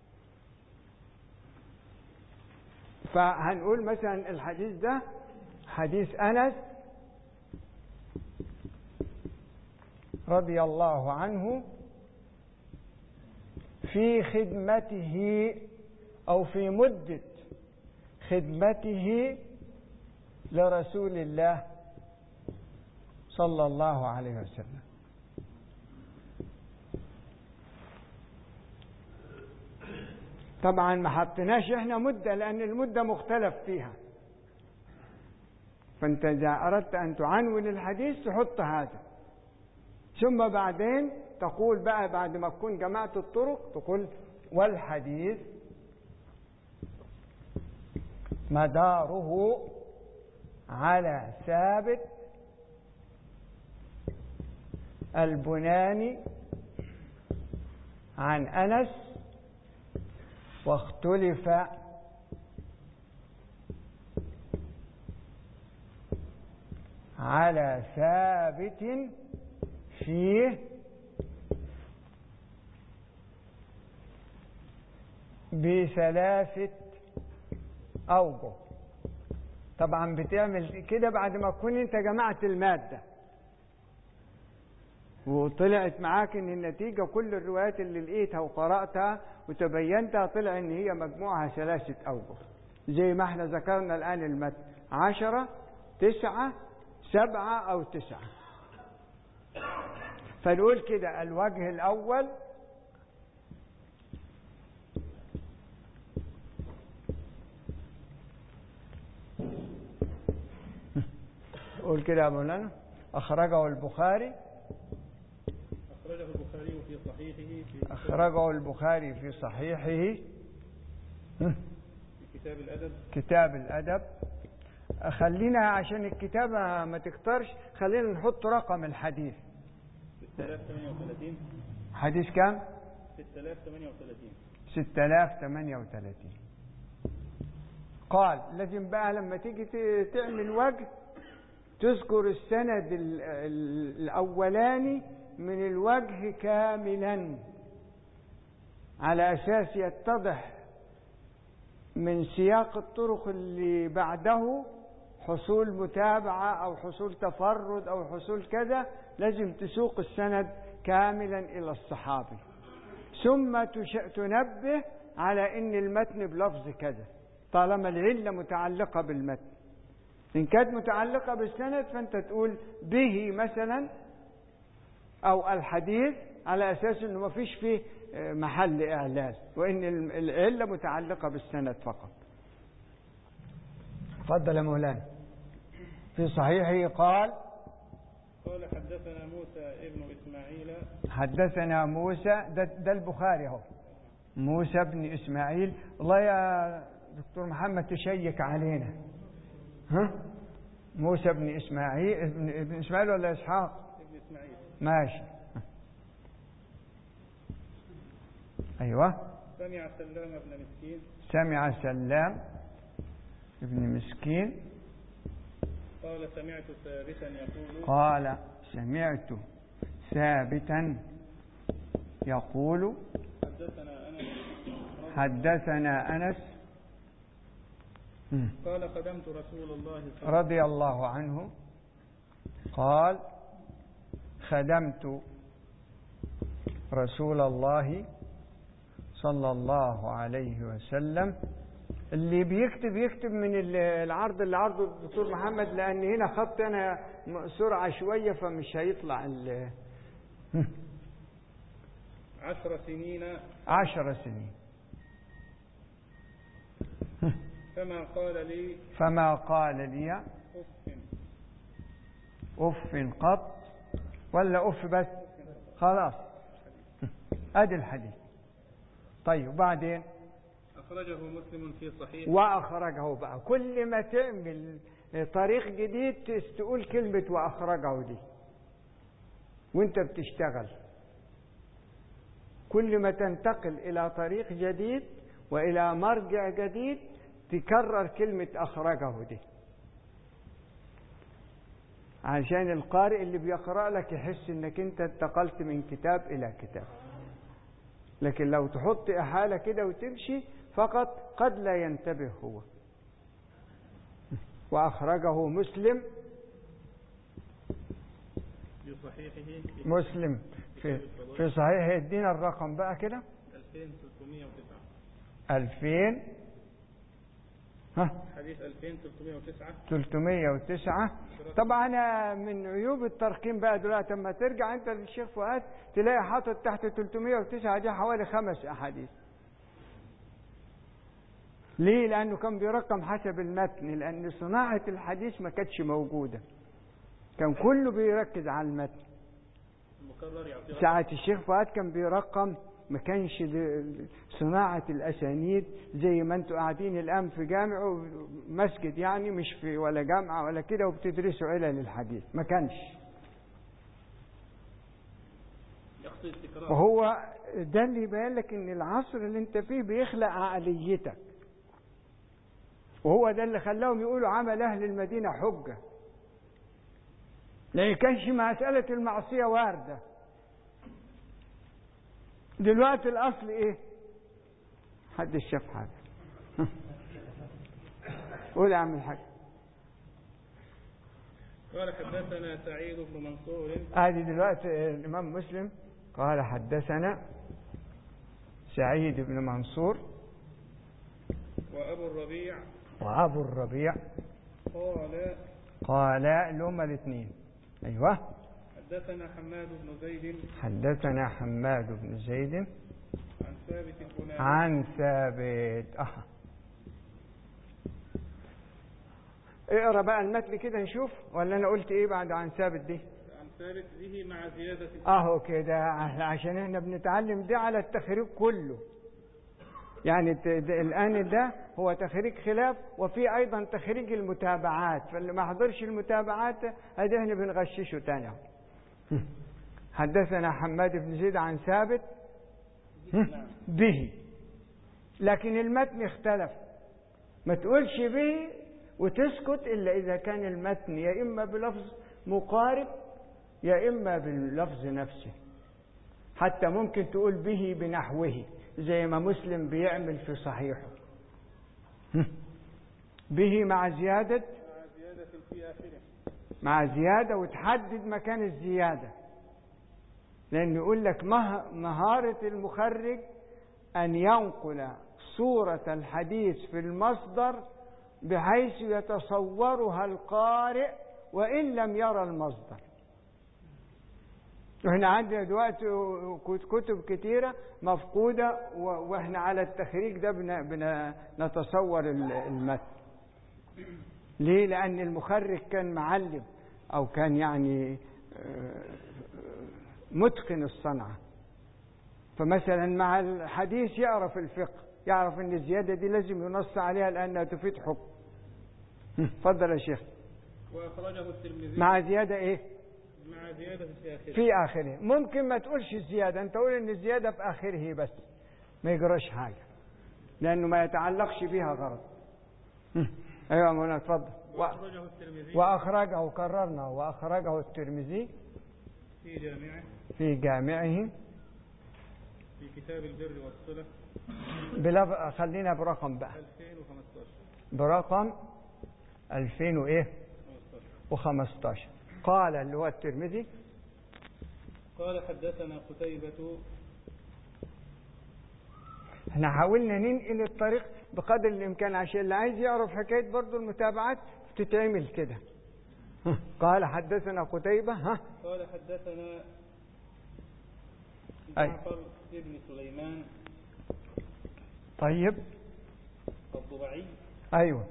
فهنقول مثلا الحديث ده حديث أنس رضي الله عنه في خدمته أو في مدة خدمته لرسول الله صلى الله عليه وسلم طبعا ما حطيناش احنا مدة لأن المدة مختلف فيها فانت إذا أردت أن تعنون الحديث تحط هذا ثم بعدين تقول بقى بعد ما تكون جمعت الطرق تقول والحديث مداره على ثابت البناني عن انس واختلف على ثابت فيه بثلاثة أوجه طبعا بتعمل كده بعد ما تكون انت جمعت المادة وطلعت معاك ان النتيجة كل الروايات اللي لقيتها وقرأتها وتبينتها طلع ان هي مجموعها ثلاثة أوجه زي ما احنا ذكرنا الآن المتن عشرة تسعة سبعة أو تسعة فنقول كده الوجه الأول قول كده يا مولانا أخرجه البخاري أخرجه البخاري في صحيحه في أخرجه البخاري في صحيحه في كتاب الأدب كتاب الأدب خلينا عشان الكتابة ما تكترش خلينا نحط رقم الحديث 6038 حديث كام 6038 6038 قال لازم بقى لما تيجي ت- تعمل وجه تذكر السند ال- ال- الأولاني من الوجه كاملا على أساس يتضح من سياق الطرق اللي بعده حصول متابعة أو حصول تفرد أو حصول كذا لازم تسوق السند كاملا إلى الصحابي ثم تش- تنبه على أن المتن بلفظ كذا طالما العلة متعلقة بالمتن إن كانت متعلقة بالسند فأنت تقول به مثلا أو الحديث على أساس أنه ما فيش فيه آه، محل إعلان وإن الم- العلة متعلقة بالسند فقط تفضل يا مولانا في صحيحه قال قال حدثنا موسى ابن إسماعيل حدثنا موسى ده, ده البخاري اهو موسى بن اسماعيل والله يا دكتور محمد تشيك علينا ها موسى بن اسماعيل ابن, ابن اسماعيل ولا اسحاق ابن إسماعيل ماشي ايوه سمع سلام بن مسكين سمع سلام ابن مسكين قال سمعت ثابتا يقول قال سمعت ثابتا يقول حدثنا أنس حدثنا انس مم. قال قدمت رسول الله صلى رضي الله عنه قال خدمت رسول الله صلى الله عليه وسلم اللي بيكتب يكتب من ال- العرض اللي عرضه الدكتور محمد لان هنا خط انا م- سرعه شويه فمش هيطلع ال عشر سنين عشر سنين فما قال لي فما قال لي أف اف قط ولا اف بس خلاص ادي الحديث طيب وبعدين أخرجه مسلم في صحيح واخرجه بقى كل ما تعمل طريق جديد تقول كلمه واخرجه دي وانت بتشتغل كل ما تنتقل الى طريق جديد والى مرجع جديد تكرر كلمه اخرجه دي عشان القارئ اللي بيقرا لك يحس انك انت انتقلت من كتاب الى كتاب لكن لو تحط احاله كده وتمشي فقط قد لا ينتبه هو واخرجه مسلم في صحيحه في مسلم في في صحيح يدينا الرقم بقى كده 2309 2000 ها حديث 2309 309 طبعا أنا من عيوب الترقيم بقى دلوقتي لما ترجع انت للشيخ فؤاد تلاقي حاطط تحت 309 دي حوالي خمس احاديث ليه لانه كان بيرقم حسب المتن لان صناعه الحديث ما كانتش موجوده كان كله بيركز على المتن المكرر يعطي ساعة الشيخ فؤاد كان بيرقم ما كانش ل- صناعة الأسانيد زي ما انتوا قاعدين الآن في جامع و- مسجد يعني مش في ولا جامعة ولا كده وبتدرسوا علل الحديث ما كانش يقصد التكرار وهو ده اللي يبين لك ان العصر اللي انت فيه بيخلق عقليتك وهو ده اللي خلاهم يقولوا عمل اهل المدينه حجه لان كانش مساله المعصيه وارده دلوقتي الاصل ايه حد شاف حاجه قول يا عم الحاج قال حدثنا سعيد بن منصور ادي دلوقتي الامام مسلم قال حدثنا سعيد بن منصور وأبو الربيع وابو الربيع قال قال اللي هما الاثنين ايوه حدثنا حماد بن زيد حدثنا حماد بن زيد عن ثابت البناني عن ثابت اه اقرا بقى المتن كده نشوف ولا انا قلت ايه بعد عن ثابت دي عن ثابت به مع زيادة اهو كده عشان احنا بنتعلم ده على التخريج كله يعني الت- ده- الان ده هو تخريج خلاف وفي ايضا تخريج المتابعات فاللي ما حضرش المتابعات ادي احنا بنغششه تاني أهو. حدثنا حماد بن زيد عن ثابت به لكن المتن اختلف ما تقولش به وتسكت الا اذا كان المتن يا اما بلفظ مقارب يا اما باللفظ نفسه حتى ممكن تقول به بنحوه زي ما مسلم بيعمل في صحيحه به مع زيادة مع زيادة في آخره مع زيادة وتحدد مكان الزيادة لأن يقول لك مه- مهارة المخرج أن ينقل صورة الحديث في المصدر بحيث يتصورها القارئ وإن لم يرى المصدر احنا عندنا دلوقتي كتب كتيرة مفقودة و- واحنا على التخريج ده بن- بن- نتصور ال- المتن ليه؟ لأن المخرج كان معلم أو كان يعني آه، متقن الصنعة فمثلا مع الحديث يعرف الفقه يعرف ان الزيادة دي لازم ينص عليها لأنها تفيد حكم اتفضل يا شيخ وأخرجه الترمذي مع زيادة ايه مع زيادة في آخره في آخره ممكن ما تقولش الزيادة انت قول ان الزيادة في آخره بس ما يجراش حاجة لأنه ما يتعلقش بها غرض ايوه يا مولانا اتفضل و- وأخرجه الترمذي وأخرجه كررنا وأخرجه الترمذي في جامعه في جامعه في كتاب البر والصلة بلف... خلينا برقم بقى 2015 برقم 2000 وايه 15 و15 قال اللي هو الترمذي قال حدثنا قتيبة احنا حاولنا ننقل الطريق بقدر الإمكان عشان اللي عايز يعرف حكاية برضو المتابعات تتعمل كده قال حدثنا قتيبة ها قال حدثنا أي. جعفر بن سليمان طيب الضبعي أيوه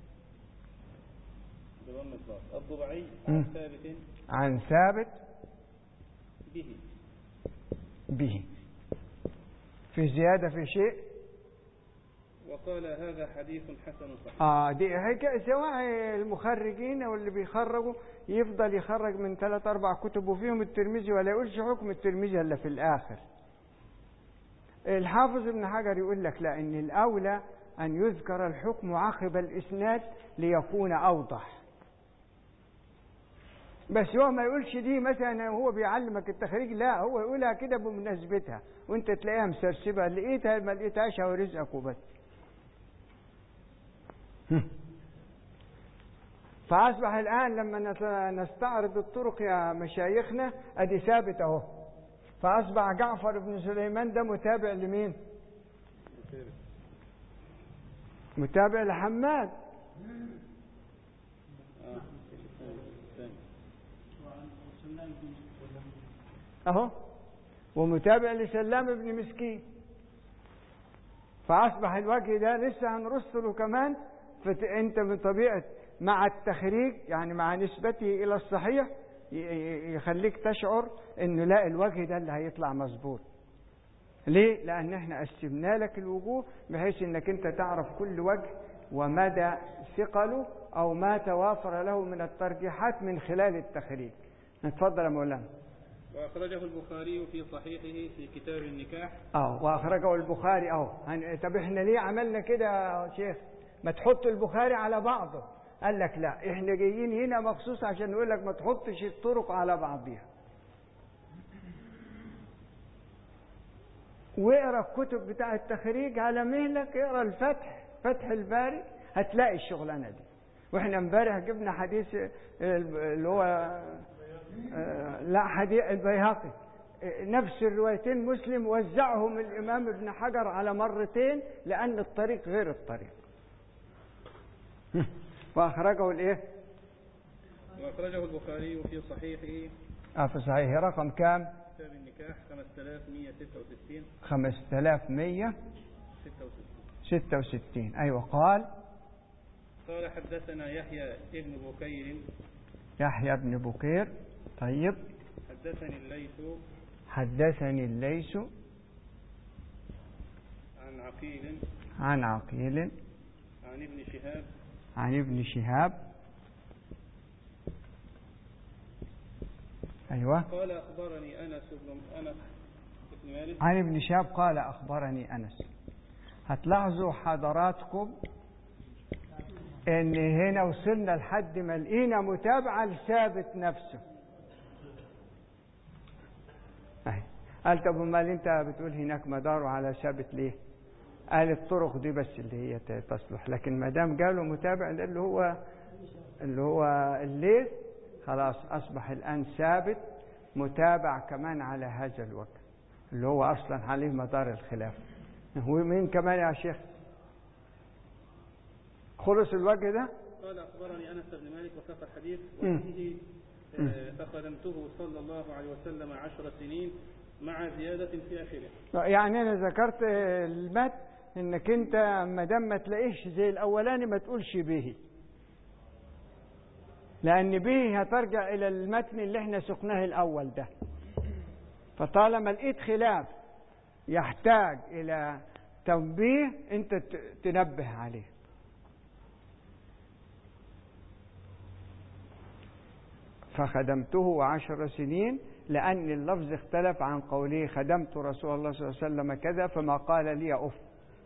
بضم الضاد الضبعي مم. عن ثابت عن ثابت به به في زيادة في شيء وقال هذا حديث حسن صحيح اه دي هيك سواء المخرجين او اللي بيخرجوا يفضل يخرج من ثلاث اربع كتب وفيهم الترمذي ولا يقولش حكم الترمذي الا في الاخر الحافظ ابن حجر يقول لك لا ان الاولى ان يذكر الحكم عقب الاسناد ليكون اوضح بس هو ما يقولش دي مثلا هو بيعلمك التخريج لا هو يقولها كده بمناسبتها وانت تلاقيها مسرسبه لقيتها ما لقيتهاش هو رزقك وبس فأصبح الآن لما نت- نستعرض الطرق يا مشايخنا أدي ثابت أهو فأصبح جعفر بن سليمان ده متابع لمين؟ متابع لحماد آه. الثاني. أهو ومتابع لسلام بن مسكين فأصبح الوجه ده لسه هنرص له كمان فأنت من طبيعة مع التخريج يعني مع نسبته إلى الصحيح ي- ي- يخليك تشعر إنه لا الوجه ده اللي هيطلع مظبوط ليه؟ لأن احنا قسمنا لك الوجوه بحيث إنك أنت تعرف كل وجه ومدى ثقله أو ما توافر له من الترجيحات من خلال التخريج. اتفضل يا مولانا. وأخرجه البخاري في صحيحه في كتاب النكاح اه واخرجه البخاري اهو هن- طب احنا ليه عملنا كده يا شيخ ما تحط البخاري على بعضه قال لك لا احنا جايين هنا مخصوص عشان نقول لك ما تحطش الطرق على بعضها واقرا الكتب بتاع التخريج على مهلك اقرا الفتح فتح الباري هتلاقي الشغلانه دي واحنا امبارح جبنا حديث اللي هو آه، لا حديث البيهقي آه، نفس الروايتين مسلم وزعهم الامام ابن حجر على مرتين لان الطريق غير الطريق واخرجه الايه وأخرجه البخاري في صحيحه اه في صحيح رقم كام كتاب النكاح 5166 5166 66 ايوه قال قال حدثنا يحيى ابن بكير يحيى بن بكير طيب حدثني الليث حدثني الليث عن عقيل عن عقيل عن ابن شهاب عن ابن شهاب ايوه قال أخبرني أنس بن أنس بن مالك عن ابن شهاب قال اخبرني انس هتلاحظوا حضراتكم ان هنا وصلنا لحد ما لقينا متابعه لثابت نفسه أهي. قال طب امال انت بتقول هناك مداره على ثابت ليه قال الطرق دي بس اللي هي ت- تصلح لكن ما دام قالوا متابع ده اللي هو اللي هو الليل خلاص اصبح الان ثابت متابع كمان على هذا الوجه اللي هو اصلا عليه مدار الخلاف ومين كمان يا شيخ خلص الوجه ده قال أخبرني أنس بن مالك وساق الحديث مم. وفيه آه، أخدمته صلى الله عليه وسلم عشر سنين مع زيادة في آخره يعني انا ذكرت المت انك انت ما دام ما تلاقيش زي الاولاني ما تقولش به لان به هترجع الى المتن اللي احنا سقناه الاول ده فطالما لقيت خلاف يحتاج الى تنبيه انت ت- تنبه عليه فخدمته عشر سنين لأن اللفظ اختلف عن قوله خدمت رسول الله صلى الله عليه وسلم كذا فما قال لي أف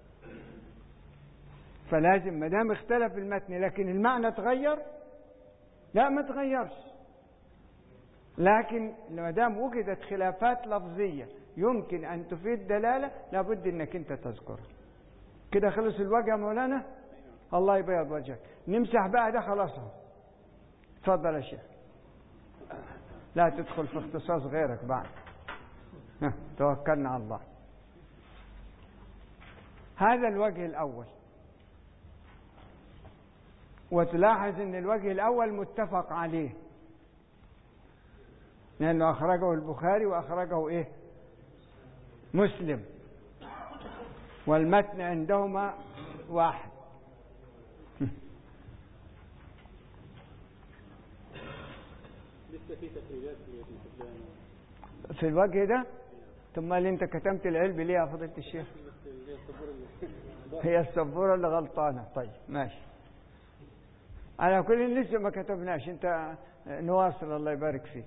فلازم ما دام اختلف المتن لكن المعنى تغير لا ما تغيرش لكن ما دام وجدت خلافات لفظية يمكن أن تفيد دلالة لابد أنك أنت تذكرها كده خلص الوجه يا مولانا الله يبيض وجهك نمسح بقى ده خلاص اهو اتفضل يا شيخ لا تدخل في اختصاص غيرك بعد ها، توكلنا على الله هذا الوجه الأول وتلاحظ ان الوجه الاول متفق عليه لانه اخرجه البخاري واخرجه ايه مسلم والمتن عندهما واحد لسه في تخريجات في ابن حبان في الوجه ده ثم اللي انت كتمت العلم ليه يا فضيلة الشيخ بس اللي هي الصبور اللي هي السبورة اللي غلطانة طيب ماشي على كل لسه ما كتبناش انت نواصل الله يبارك فيك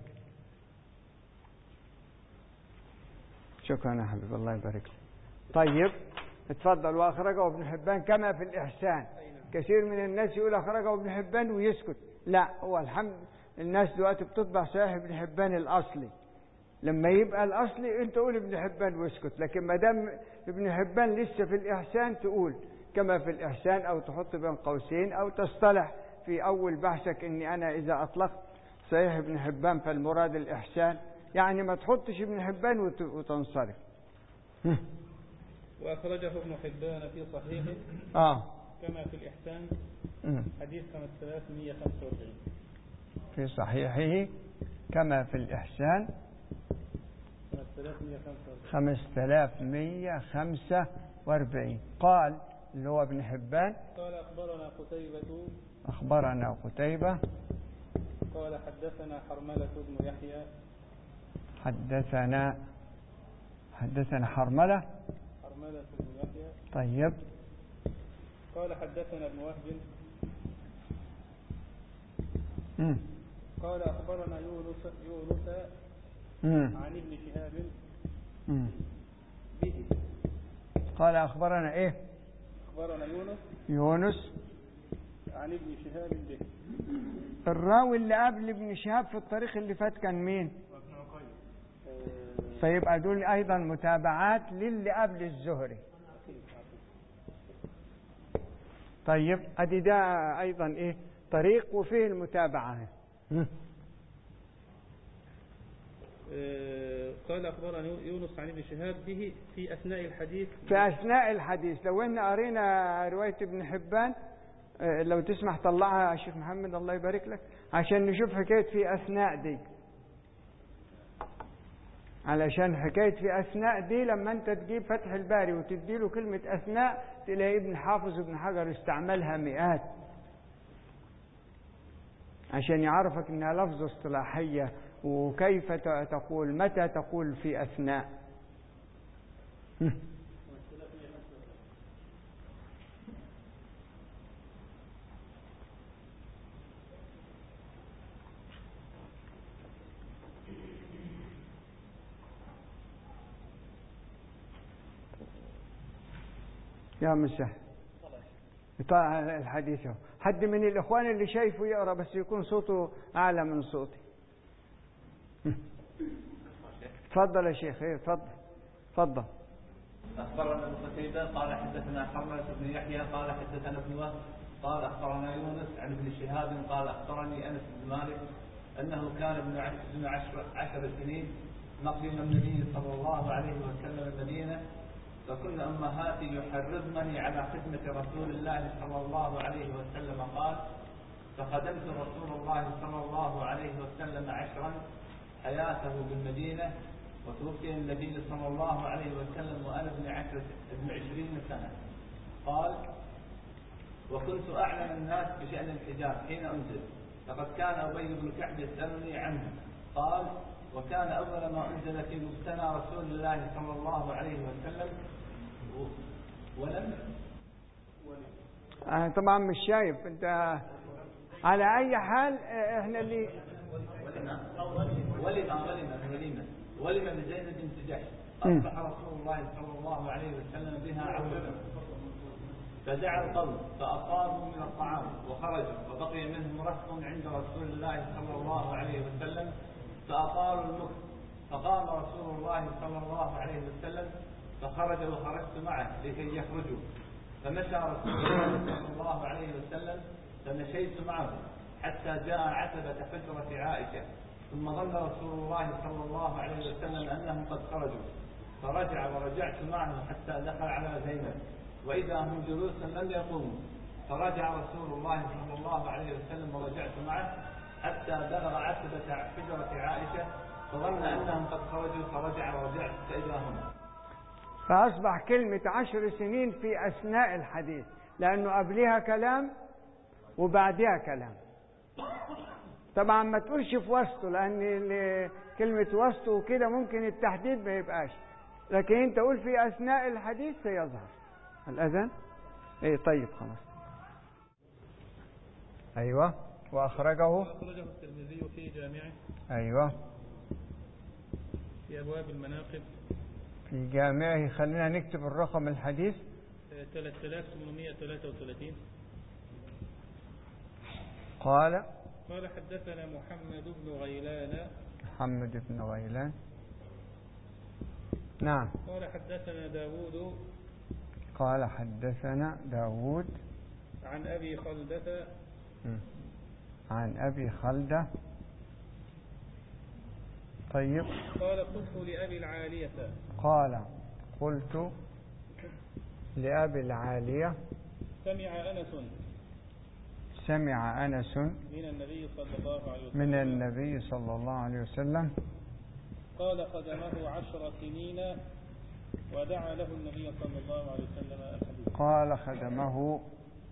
شكرا يا حبيبي الله يبارك لك طيب اتفضل واخرجه ابن حبان كما في الاحسان كثير من الناس يقول اخرجه ابن حبان ويسكت لا هو الحمد الناس دلوقتي بتطبع صحيح ابن حبان الاصلي لما يبقى الاصلي انت قول ابن حبان واسكت لكن ما دام ابن حبان لسه في الاحسان تقول كما في الاحسان او تحط بين قوسين او تصطلح في اول بحثك اني انا اذا اطلقت صحيح ابن حبان فالمراد الاحسان يعني ما تحطش ابن حبان وت- وتنصرف وأخرجه ابن حبان في صحيحه اه كما في الإحسان مم. حديث 5145 في صحيحه كما في الإحسان 5145 5145 قال اللي هو ابن حبان قال أخبرنا قتيبة أخبرنا قتيبة قال حدثنا حرملة بن يحيى حدثنا حدثنا حرملة حرملة بن يحيى طيب قال حدثنا ابن وهب مم. قال أخبرنا يونس يونس مم. عن ابن شهاب مم. به قال أخبرنا إيه أخبرنا يونس يونس عن ابن شهاب به الراوي اللي قبل ابن شهاب في الطريق اللي فات كان مين آه، فيبقى دول أيضا متابعات للي قبل الزهري طيب ادي ده ايضا ايه طريق وفيه المتابعه مم. آه، قال أخبرنا يونس عن ابن شهاب به في أثناء الحديث في اثناء الحديث لو ان قرينا روايه ابن حبان آه، لو تسمح طلعها يا شيخ محمد الله يبارك لك عشان نشوف حكايه في اثناء دي علشان حكايه في اثناء دي لما انت تجيب فتح الباري وتدي له كلمه اثناء تلاقي ابن حافظ وابن حجر استعملها مئات عشان يعرفك انها لفظ اصطلاحيه وكيف ت- تقول متى تقول في اثناء يا مسح طلع الحديث اهو حد من الاخوان اللي شايفه يقرا بس يكون صوته اعلى من صوتي تفضل يا شيخ ايه تفضل تفضل أخبرنا ابن قتيبة قال حدثنا حرملة بن يحيى قال حدثنا ابن وهب قال أخبرنا يونس عن ابن شهاب قال أخبرني أنس بن مالك أنه كان ابن عشر, ابن عشر, عشر سنين مقدم النبي صلى الله عليه وسلم المدينة فكن أمهاتي يحرضنني على خدمة رسول الله صلى الله عليه وسلم قال فخدمت رسول الله صلى الله عليه وسلم عشرا حياته بالمدينة وتوفي النبي صلى الله عليه وسلم وأنا ابن عشر ابن عشرين سنة قال وكنت أعلم الناس بشأن الحجاب حين أنزل فقد كان أبي بن كعب يسألني عنه قال وكان أول ما أنزل في مبتنى رسول الله صلى الله عليه وسلم و- ولم انا طبعا مش شايف انت على اي حال اه، احنا اللي ولما ولما ولما ولما ولما بزينب بنت جحش مم. أصبح رسول الله صلى الله عليه وسلم بها عبدا فدعا القوم فأصابوا من الطعام وخرجوا وبقي منهم رهط عند رسول الله صلى الله عليه وسلم فأطالوا المكث فقام رسول الله صلى الله عليه وسلم فخرج وخرجت معه لكي يخرجوا فمشى رسول الله صلى الله عليه وسلم فمشيت معه حتى جاء عتبة حجرة عائشة ثم ظن رسول الله صلى الله عليه وسلم أنهم قد خرجوا فرجع ورجعت معه حتى دخل على زينب وإذا هم جلوس لم يقوموا فرجع رسول الله صلى الله عليه وسلم ورجعت معه حتى بلغ عتبة حجرة عائشة فظن أنهم قد خرجوا فرجع ورجعت فإذا هم فأصبح كلمة عشر سنين في أثناء الحديث لأنه قبلها كلام وبعدها كلام طبعا ما تقولش في وسطه لأن ال- كلمة وسطه وكده ممكن التحديد ما يبقاش لكن أنت قول في أثناء الحديث سيظهر الأذان إيه طيب خلاص أيوة وأخرجه أخرجه الترمذي في جامعه أيوة في أبواب المناقب في جامعه خلينا نكتب الرقم الحديث آه، 3833 قال قال حدثنا محمد بن غيلان محمد بن غيلان نعم قال حدثنا داود قال حدثنا داود عن أبي خلدة عن أبي خلدة طيب قال قلت لأبي العالية قال قلت لأبي العالية سمع أنس سمع أنس من النبي صلى الله عليه وسلم من النبي صلى الله عليه وسلم قال خدمه عشر سنين ودعا له النبي صلى الله عليه وسلم الحديث قال خدمه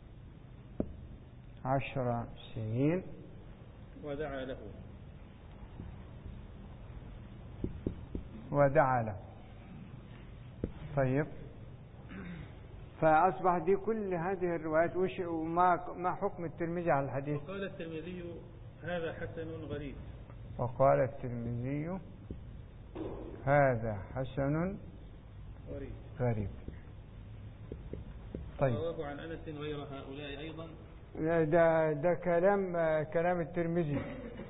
عشر سنين ودعا له ودعا له طيب فأصبح دي كل هذه الروايات وش وما ما حكم الترمذي على الحديث وقال الترمذي هذا حسن غريب وقال الترمذي هذا حسن غريب غريب طيب رواه عن أنس غير هؤلاء أيضا ده ده كلام كلام الترمذي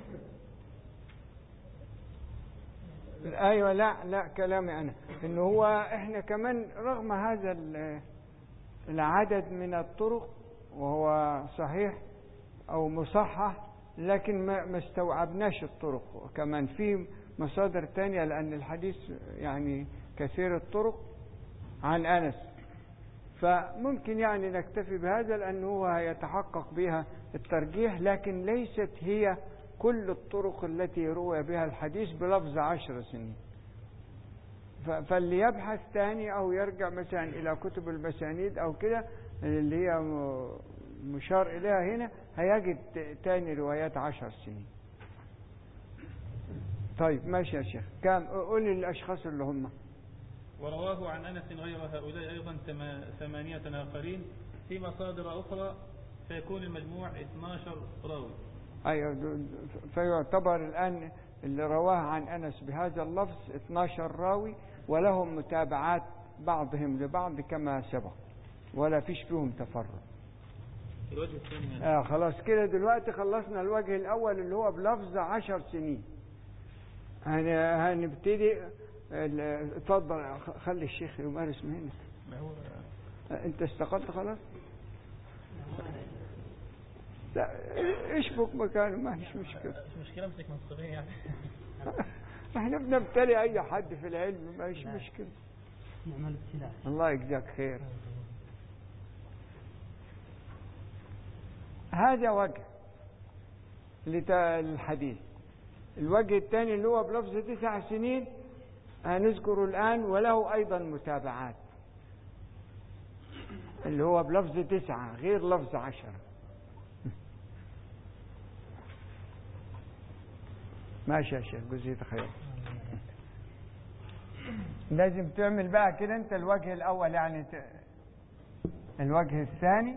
ايوه لا لا كلامي انا انه هو احنا كمان رغم هذا ال- العدد من الطرق وهو صحيح او مصحح لكن ما ما استوعبناش الطرق كمان في مصادر تانية لان الحديث يعني كثير الطرق عن انس فممكن يعني نكتفي بهذا لأنه هو يتحقق بها الترجيح لكن ليست هي كل الطرق التي روى بها الحديث بلفظ عشر سنين ف- فاللي يبحث تاني أو يرجع مثلا إلى كتب المسانيد أو كده اللي هي م- مشار إليها هنا هيجد ت- تاني روايات عشر سنين طيب ماشي يا شيخ كام قول لي الأشخاص اللي هم ورواه عن أنس غير هؤلاء أيضا ثما- ثمانية آخرين في مصادر أخرى فيكون المجموع 12 راوي أيوة د- د- فيعتبر الآن اللي رواه عن أنس بهذا اللفظ 12 راوي ولهم متابعات بعضهم لبعض كما سبق ولا فيش فيهم تفرد الوجه الثاني من آه خلاص كده دلوقتي خلصنا الوجه الأول اللي هو بلفظ عشر سنين هن- هنبتدي ال- اتفضل خ- خلي الشيخ يمارس مهنته ما هو آه، انت استقلت خلاص لا اشبك مكانه ما فيش مشكله مش مشكلة امسك منصبين يعني احنا بنبتلي اي حد في العلم ما فيش مشكله نعمل ابتلاء الله يجزاك خير هذا وجه لت- للحديث الوجه الثاني اللي هو بلفظ تسع سنين هنذكره الآن وله أيضا متابعات اللي هو بلفظ تسعة غير لفظ عشرة ماشي يا شيخ جزيت خير لازم تعمل بقى كده انت الوجه الاول يعني ت... الوجه الثاني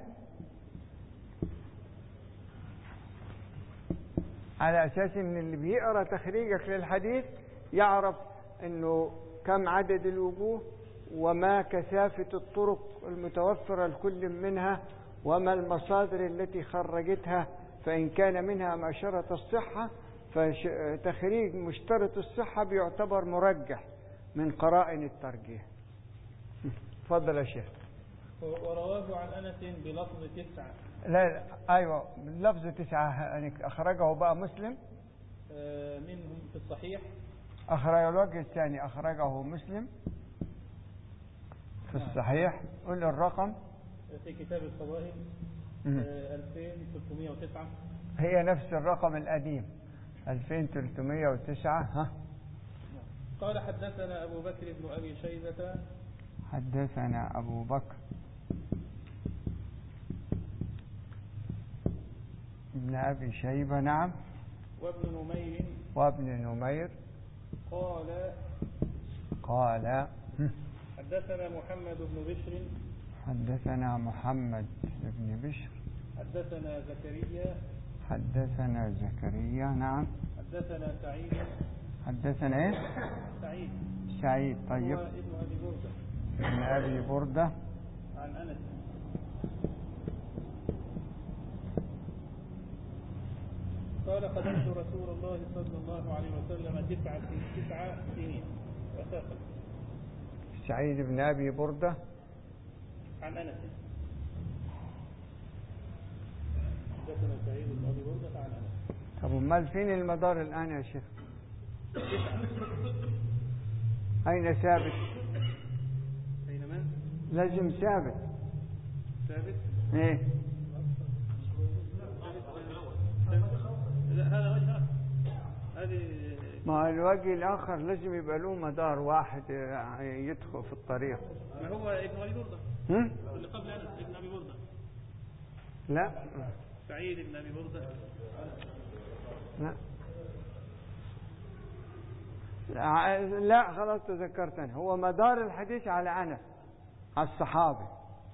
على اساس ان اللي بيقرا تخريجك للحديث يعرف انه كم عدد الوجوه وما كثافة الطرق المتوفرة لكل منها وما المصادر التي خرجتها فإن كان منها ما شرط الصحة فتخريج مشترط الصحة بيعتبر مرجح من قرائن الترجيح تفضل يا شيخ ورواه عن أنس بلفظ تسعة لا لا، ايوه لفظ تسعة يعني اخرجه بقى مسلم آه، منهم في الصحيح اخرج الوجه الثاني اخرجه مسلم في الصحيح قل الرقم في كتاب الفضائل مم. آه، 2309 هي نفس الرقم القديم 2309 ها قال حدثنا أبو بكر بن أبي شيبة حدثنا أبو بكر ابن أبي شيبة نعم وابن نمير وابن نمير قال قال هم. حدثنا محمد بن بشر حدثنا محمد بن بشر حدثنا زكريا حدثنا زكريا نعم حدثنا سعيد حدثنا ايه سعيد سعيد طيب هو ابن أبي بردة ابن أبي بردة عن أنس قال خدمت رسول الله صلى الله عليه وسلم تسع تسع سنين وساقا سعيد بن أبي بردة عن أنس حدثنا سعيد بن أبي بردة عن أنس طب امال فين المدار الآن يا شيخ أين ثابت بينما لازم ثابت ثابت ايه لا هذا وجه آخر. هذه ما الوجه الآخر لازم يبقى له مدار واحد آه، يدخل في الطريق ما هو ابن أبي بردة هم؟ اللي قبل أنس ابن أبي بردة لا سعيد بن أبي بردة لا لا, لا خلاص تذكرت أنا هو مدار الحديث على أنس على الصحابي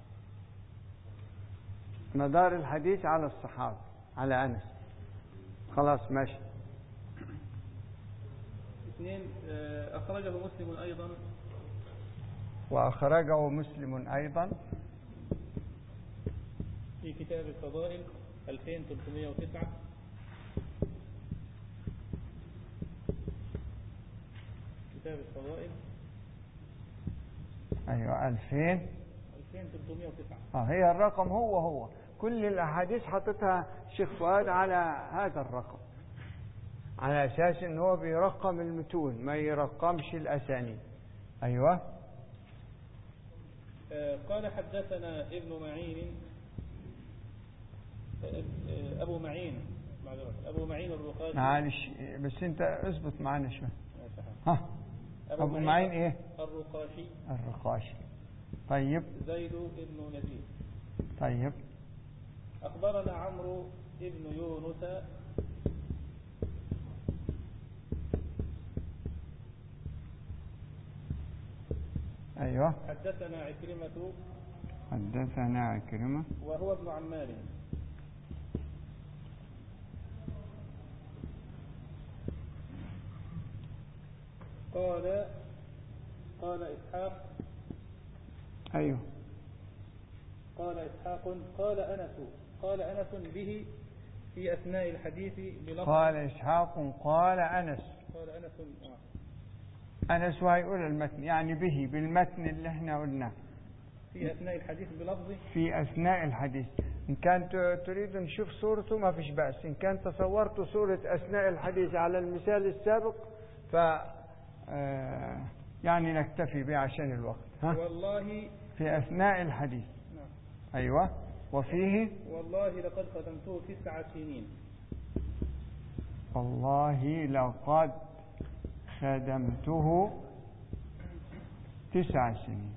مدار الحديث على الصحابي على أنس خلاص ماشي اثنين آه، أخرجه مسلم أيضا وأخرجه مسلم أيضا في كتاب الفضائل 2309 كتاب الفضائل أيوة 2000 2309 آه هي الرقم هو هو كل الأحاديث حطتها شيخ فؤاد على هذا الرقم على أساس إن هو بيرقم المتون ما يرقمش الأسانيد أيوة آه، قال حدثنا ابن معين آه، آه، أبو معين معذرة أبو معين الرقاشي معلش بس أنت اثبت معانا شوية ماشي. ها أبو معين إيه الرقاشي الرقاشي طيب زيد بن نذير طيب أخبرنا عمرو بن يونس أيوة حدثنا عكرمة حدثنا عكرمة وهو ابن عمار قال قال إسحاق أيوة قال إسحاق قال أنس قال أنس به في أثناء الحديث بلفظ قال إسحاق قال أنس قال أنس آه. أنس وهيقول المتن يعني به بالمتن اللي احنا قلناه في أثناء الحديث بلفظ في أثناء الحديث إن كان ت- تريد نشوف صورته ما فيش بأس إن كان تصورت صورة أثناء الحديث على المثال السابق ف آه، يعني نكتفي به عشان الوقت ها والله في أثناء الحديث نعم أيوة وفيه والله لقد خدمته تسع سنين والله لقد خدمته تسع سنين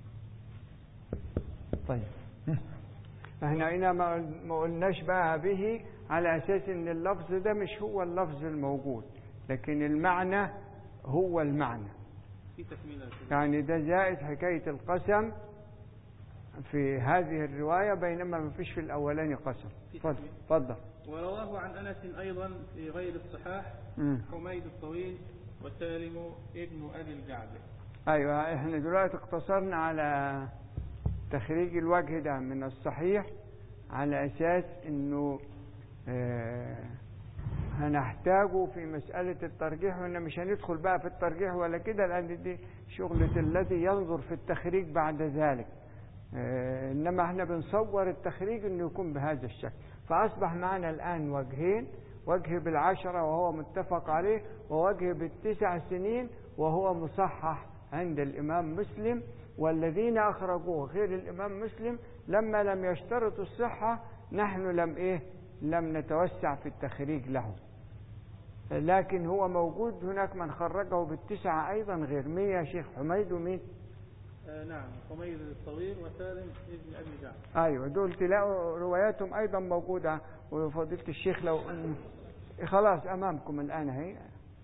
طيب احنا هنا ما ما قلناش بقى به على اساس ان اللفظ ده مش هو اللفظ الموجود لكن المعنى هو المعنى في تكملة يعني ده زائد حكاية القسم في هذه الرواية بينما ما فيش في الأولاني قسم اتفضل اتفضل ورواه عن أنس أيضا في غير الصحاح مم. حميد الطويل وسالم ابن أبي الجعد ايوه احنا دلوقتي اقتصرنا على تخريج الوجه ده من الصحيح على اساس انه آه هنحتاجه في مسألة الترجيح وإن مش هندخل بقى في الترجيح ولا كده لأن دي شغلة الذي ينظر في التخريج بعد ذلك آه إنما احنا بنصور التخريج إنه يكون بهذا الشكل فأصبح معنا الآن وجهين وجه بالعشرة وهو متفق عليه ووجه بالتسع سنين وهو مصحح عند الإمام مسلم والذين أخرجوه غير الإمام مسلم لما لم يشترطوا الصحة نحن لم إيه لم نتوسع في التخريج له لكن هو موجود هناك من خرجه بالتسعة أيضا غير مين يا شيخ حميد ومين آه نعم حميد الطويل وسالم ابن أبي جعفر أيوة دول تلاقوا رواياتهم أيضا موجودة وفضيلة الشيخ لو خلاص أمامكم الآن هي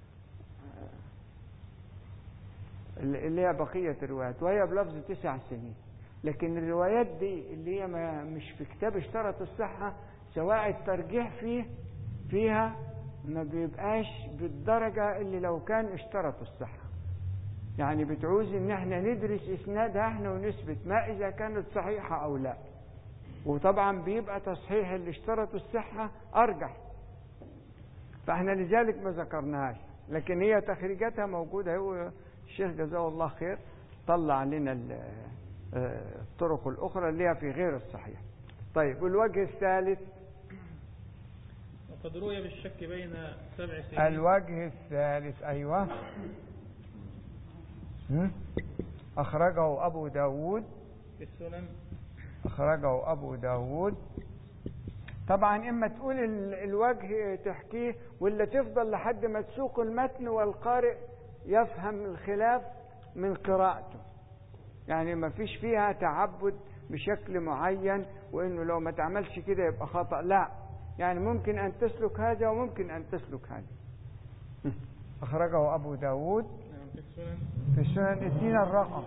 اللي هي بقية الروايات وهي بلفظ تسع سنين لكن الروايات دي اللي هي ما مش في كتاب اشترط الصحة سواء الترجيح فيه فيها ما بيبقاش بالدرجة اللي لو كان اشترط الصحة يعني بتعوز ان احنا ندرس اسنادها احنا ونثبت ما اذا كانت صحيحة او لا وطبعا بيبقى تصحيح اللي اشترط الصحة ارجح فاحنا لذلك ما ذكرناهاش لكن هي تخريجاتها موجودة هو الشيخ جزاه الله خير طلع لنا الطرق الأخرى اللي هي في غير الصحيح طيب والوجه الثالث وقد روي بالشك بين سبع سنين الوجه الثالث أيوة أخرجه أبو داود في السنن أخرجه أبو داود طبعا إما تقول الوجه تحكيه ولا تفضل لحد ما تسوق المتن والقارئ يفهم الخلاف من قراءته يعني ما فيش فيها تعبد بشكل معين وانه لو ما تعملش كده يبقى خطأ لا يعني ممكن ان تسلك هذا وممكن ان تسلك هذا اخرجه ابو داود نعم في السنن في السنن ادينا الرقم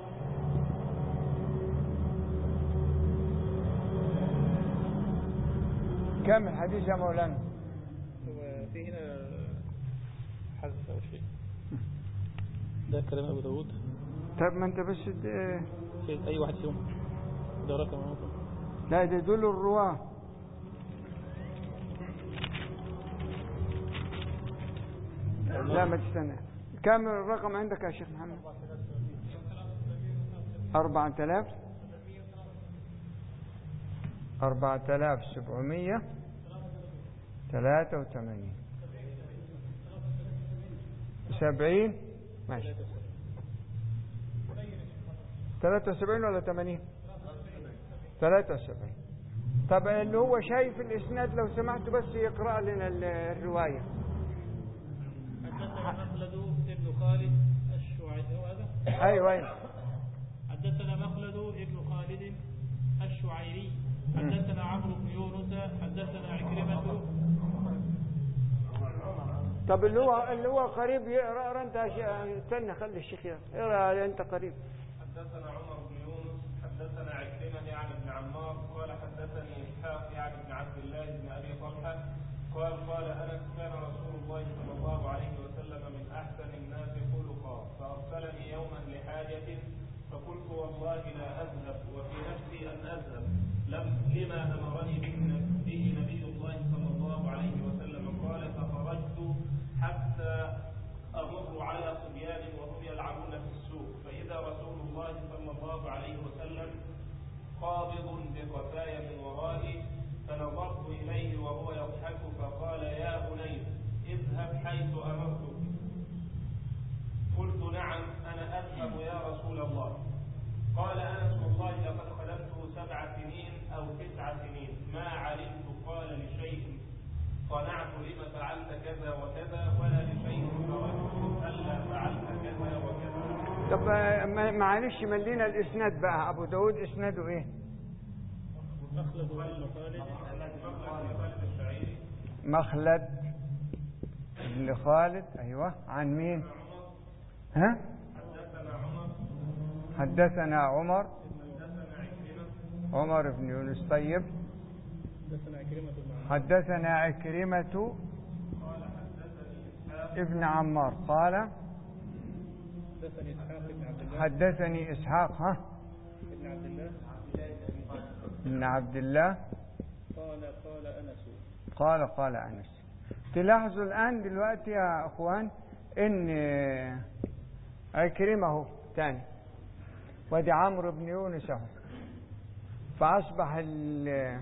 كم الحديث يا مولانا هو في هنا حذف أو شيء ده كلام أبو داود طب ما انت بس د- في أي واحد فيهم ده رقم أهو. لا ده دول الرواه لا ما تستنى كم الرقم عندك يا شيخ محمد أربعة آلاف أربعة آلاف سبعمية ثلاثة وثمانين سبعين ماشي ثلاثة وسبعين ولا ثمانين ثلاثة وسبعين طب اللي هو شايف الإسناد لو سمحت بس يقرأ لنا ال- الرواية حدثنا مخلد ابن خالد الشعيري هو هذا أيوة أيوة حدثنا مخلد ابن خالد الشعيري حدثنا عمرو بن يونس حدثنا عكرمة طب اللي هو اللي هو قريب يقرأ اقرأ أنت يا شيخ. استنى خلي الشيخ يقرأ اقرأ أنت قريب حدثنا عمر بن يونس حدثنا عكرمة يعني ابن عمار قال حدثني إسحاق يعني ابن عبد الله بن أبي طلحة قال قال أنس كان رسول الله صلى الله عليه وسلم من أحسن الناس خلقا فأرسلني يوما لحاجة فقلت والله لا أذهب وفي نفسي أن أذهب لم لما أمرني به به نبي الله صلى الله عليه وسلم قال فخرجت حتى أمر على صبيان وهم يلعبون في السوق فإذا رسول الله صلى الله عليه وسلم قابض بقفايا من ورائي فنظرت إليه وهو يضحك فقال يا بني اذهب حيث أمرتك قلت نعم أنا أذهب يا رسول الله قال أنس والله لقد خدمته سبع سنين أو تسع سنين ما علمت قال لشيء صنعت لما فعلت كذا وكذا ولا لشيء تركت ألا فعلت كذا وكذا طب آه، ما- معلش ملينا الإسناد بقى أبو داود إسناده إيه مخلد بن خالد خالد الشعيري مخلد بن خالد أيوة عن مين ها حدثنا عمر حدثنا عمر حدثنا عكرمة عمر بن يونس طيب حدثنا عكرمة بن عمار حدثنا عكرمة ابن عمار قال حدثني إسحاق بن عبد الله حدثني إسحاق ها بن عبد الله بن عبد الله قال قال أنس قال قال أنس تلاحظوا الآن دلوقتي يا أخوان إن عكرمة اهو تاني وادي عمرو بن يونس اهو فأصبح ال-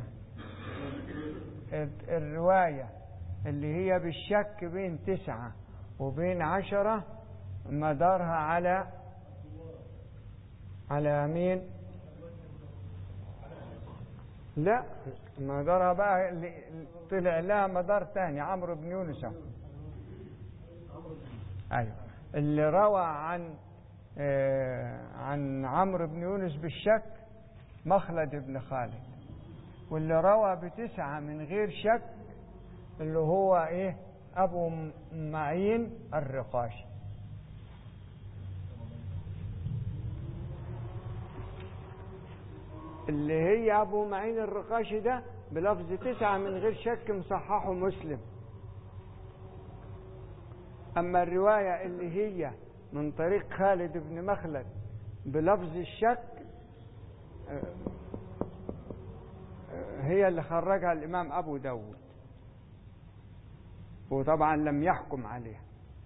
ال- الرواية اللي هي بالشك بين تسعة وبين عشرة مدارها على على مين لا مدارها بقى اللي طلع لها مدار تاني عمرو بن يونس أهو. ايوه اللي روى عن آه عن عمرو بن يونس بالشك مخلد بن خالد واللي روى بتسعة من غير شك اللي هو ايه ابو معين الرقاشي اللي هي ابو معين الرقاشي ده بلفظ تسعة من غير شك مصححه مسلم اما الرواية اللي هي من طريق خالد بن مخلد بلفظ الشك هي اللي خرجها الامام ابو داود وطبعا لم يحكم عليها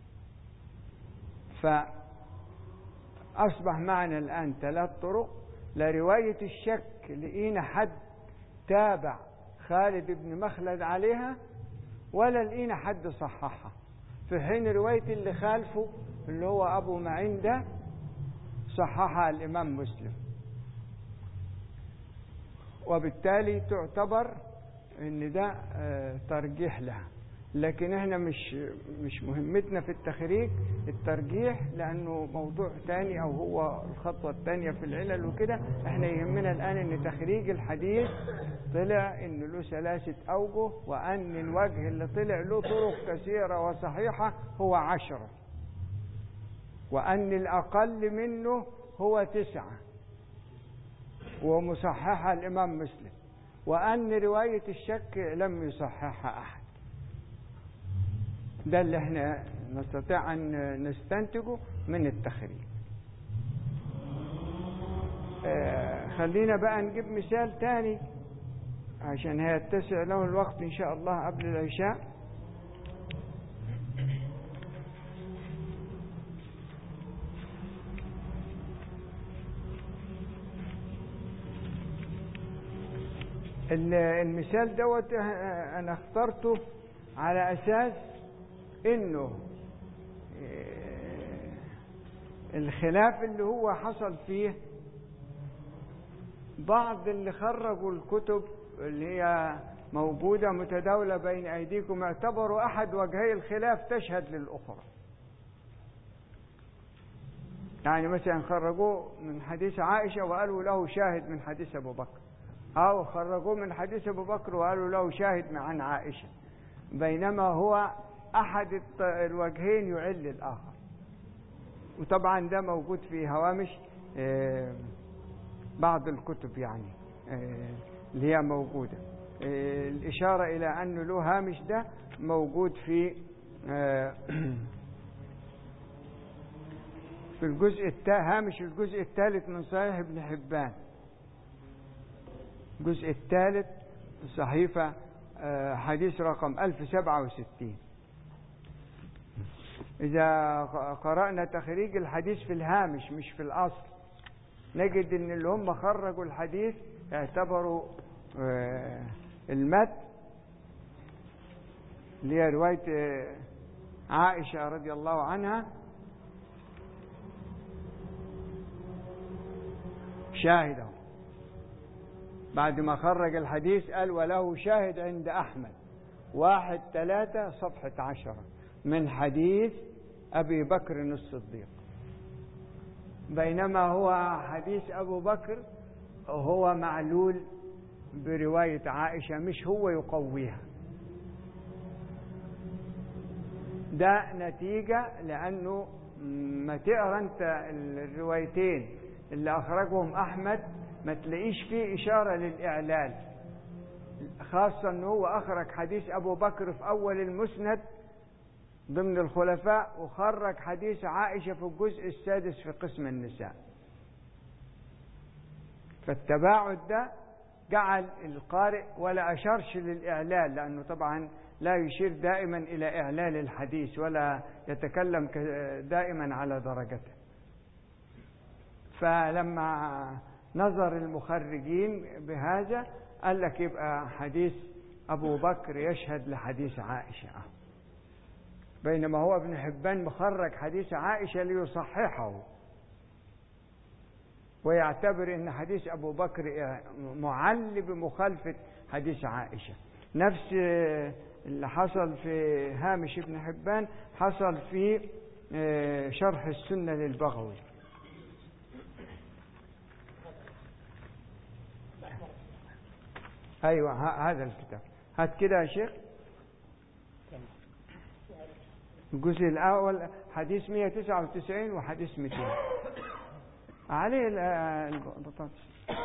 فأصبح معنا الآن ثلاث طرق لرواية الشك لقينا حد تابع خالد بن مخلد عليها ولا لقينا حد صححها في حين رواية اللي خالفه اللي هو أبو معين ده صححها الإمام مسلم وبالتالي تعتبر ان ده ترجيح لها لكن احنا مش مش مهمتنا في التخريج الترجيح لانه موضوع تاني او هو الخطوه الثانيه في العلل وكده احنا يهمنا الان ان تخريج الحديث طلع ان له ثلاثه اوجه وان الوجه اللي طلع له طرق كثيره وصحيحه هو عشره وان الاقل منه هو تسعه ومصححها الامام مسلم وان روايه الشك لم يصححها احد ده اللي احنا نستطيع ان نستنتجه من التخريج آه خلينا بقى نجيب مثال تاني عشان هيتسع له الوقت ان شاء الله قبل العشاء المثال دوت انا اخترته على اساس انه الخلاف اللي هو حصل فيه بعض اللي خرجوا الكتب اللي هي موجودة متداولة بين أيديكم اعتبروا أحد وجهي الخلاف تشهد للأخرى يعني مثلا خرجوه من حديث عائشة وقالوا له شاهد من حديث أبو بكر أو خرجوه من حديث أبو بكر وقالوا له شاهد عن عائشة بينما هو أحد الوجهين يعل الآخر وطبعا ده موجود في هوامش بعض الكتب يعني اللي هي موجودة الإشارة إلى أنه له هامش ده موجود في في الجزء التا هامش الجزء الثالث من صحيح ابن حبان الجزء الثالث صحيفة حديث رقم 1067 إذا قرأنا تخريج الحديث في الهامش مش في الأصل نجد إن اللي هم خرجوا الحديث اعتبروا المت اللي هي رواية عائشة رضي الله عنها شاهده بعد ما خرج الحديث قال وله شاهد عند أحمد واحد ثلاثة صفحة عشرة من حديث أبي بكر الصديق بينما هو حديث أبو بكر هو معلول برواية عائشة مش هو يقويها ده نتيجة لأنه ما تقرا أنت الروايتين اللي أخرجهم أحمد ما تلاقيش فيه إشارة للإعلال خاصة أنه هو أخرج حديث أبو بكر في أول المسند ضمن الخلفاء وخرج حديث عائشة في الجزء السادس في قسم النساء فالتباعد ده جعل القارئ ولا أشرش للإعلال لأنه طبعا لا يشير دائما إلى إعلال الحديث ولا يتكلم دائما على درجته فلما نظر المخرجين بهذا قال لك يبقى حديث أبو بكر يشهد لحديث عائشة بينما هو ابن حبان مخرج حديث عائشة ليصححه ويعتبر ان حديث ابو بكر معل بمخالفه حديث عائشه نفس اللي حصل في هامش ابن حبان حصل في شرح السنه للبغوي ايوه هذا الكتاب هات كده يا شيخ الجزء الاول حديث 199 وحديث 200 عليه البطاطس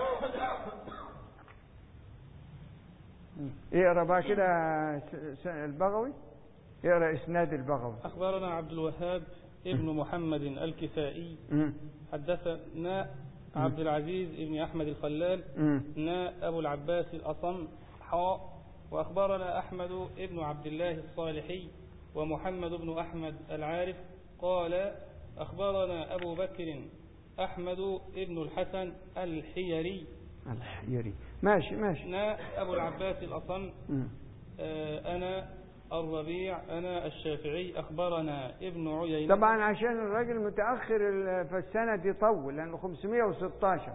اقرا بقى كده البغوي اقرا اسناد البغوي اخبرنا عبد الوهاب ابن محمد الكسائي حدثنا عبد العزيز ابن احمد الخلال نا ابو العباس الاصم حاء واخبرنا احمد ابن عبد الله الصالحي ومحمد بن احمد العارف قال اخبرنا ابو بكر أحمد ابن الحسن الحيري الحيري ماشي ماشي نا أبو العباس الأصم آه أنا الربيع أنا الشافعي أخبرنا ابن عيينة طبعا عشان الراجل متأخر في السنة يطول لأنه 516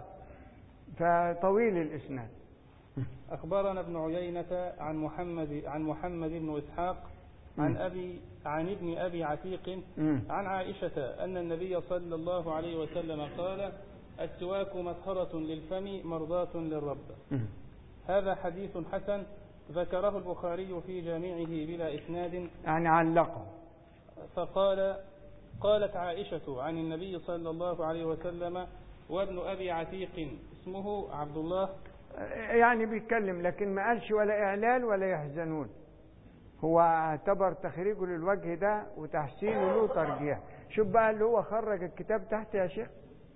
فطويل الإسناد أخبرنا ابن عيينة عن محمد عن محمد بن إسحاق عن أبي عن ابن أبي عتيق عن عائشة أن النبي صلى الله عليه وسلم قال السواك مطهرة للفم مرضاة للرب هذا حديث حسن ذكره البخاري في جامعه بلا إسناد يعني علقه فقال قالت عائشة عن النبي صلى الله عليه وسلم وابن أبي عتيق اسمه عبد الله يعني بيتكلم لكن ما قالش ولا إعلال ولا يحزنون هو اعتبر تخريجه للوجه ده وتحسينه له ترجيح شوف بقى اللي هو خرج الكتاب تحت يا شيخ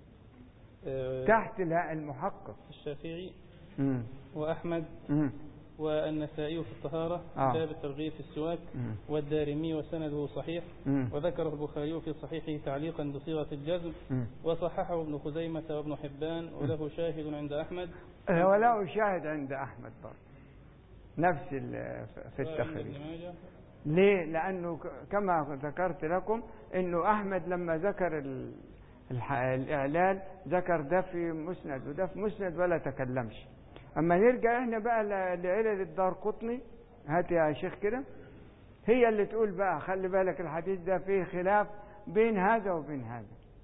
أه تحت المحقق الشافعي مم. وأحمد مم. والنسائي في الطهارة آه. كتاب الترغيب في السواك مم. والدارمي وسنده صحيح مم. وذكره البخاري في صحيحه تعليقا بصيغة الجزم مم. وصححه ابن خزيمة وابن حبان وله شاهد عند أحمد وله شاهد عند أحمد برضه نفس ال- في وعند التخريج ابن ماجه ليه؟ لأنه ك- كما ذكرت لكم أنه أحمد لما ذكر ال- الح- الإعلان ذكر ده في مسند وده في مسند ولا تكلمش أما نرجع إحنا بقى ل- لعلل الدار قطني هات يا شيخ كده هي اللي تقول بقى خلي بالك الحديث ده فيه خلاف بين هذا وبين هذا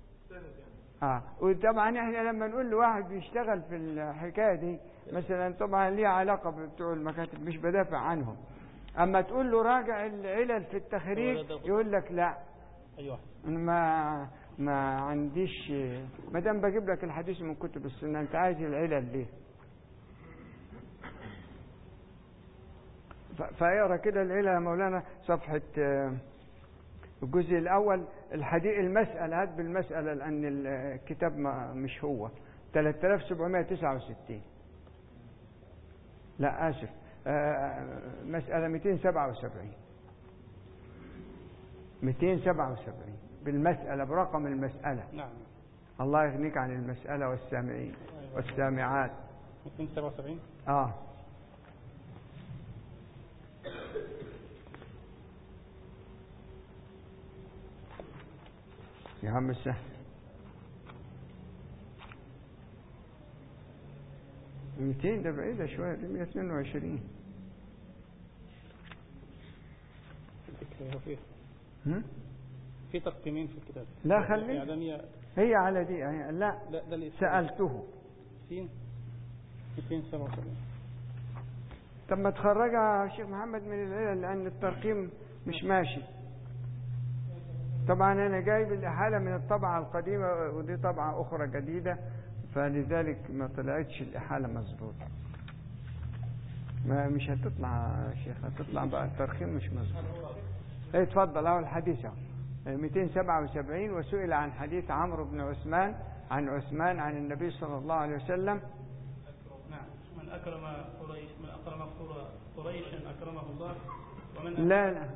اه وطبعا احنا لما نقول لواحد بيشتغل في الحكايه دي مثلا طبعا ليه علاقه بتوع المكاتب مش بدافع عنهم اما تقول له راجع العلل في التخريج يقول لك لا أيوة أنا ما ما عنديش ما دام بجيب لك الحديث من كتب السنه انت عايز العلل ليه؟ ف- فاقرا كده العلل يا مولانا صفحه آه، الجزء الاول الحديث المساله هات بالمساله لان الكتاب ما مش هو 3769 لا اسف آه، مساله 277 277 بالمسألة برقم المسألة نعم الله يغنيك عن المسألة والسامعين والسامعات 277 آه يا عم السهل ميتين ده بعيدة شوية دي 122 الفكرة في هم؟ في تقسيمين في الكتاب لا خليه. إعلامية هي على دي هي- لا لا ده الإسلام. سألته 60 277 طب ما تخرجها يا شيخ محمد من العلل لأن الترقيم مش ماشي طبعا أنا جايب الإحالة من الطبعة القديمة ودي طبعة أخرى جديدة فلذلك ما طلعتش الإحالة مظبوطة ما مش هتطلع يا شيخ هتطلع بقى الترقيم مش مظبوط ايه اتفضل اهو الحديث اهو 277 وسئل عن حديث عمرو بن عثمان عن عثمان عن النبي صلى الله عليه وسلم نعم من أكرم قريش من أكرم قر- قريشا أكرمه الله ومن لا لا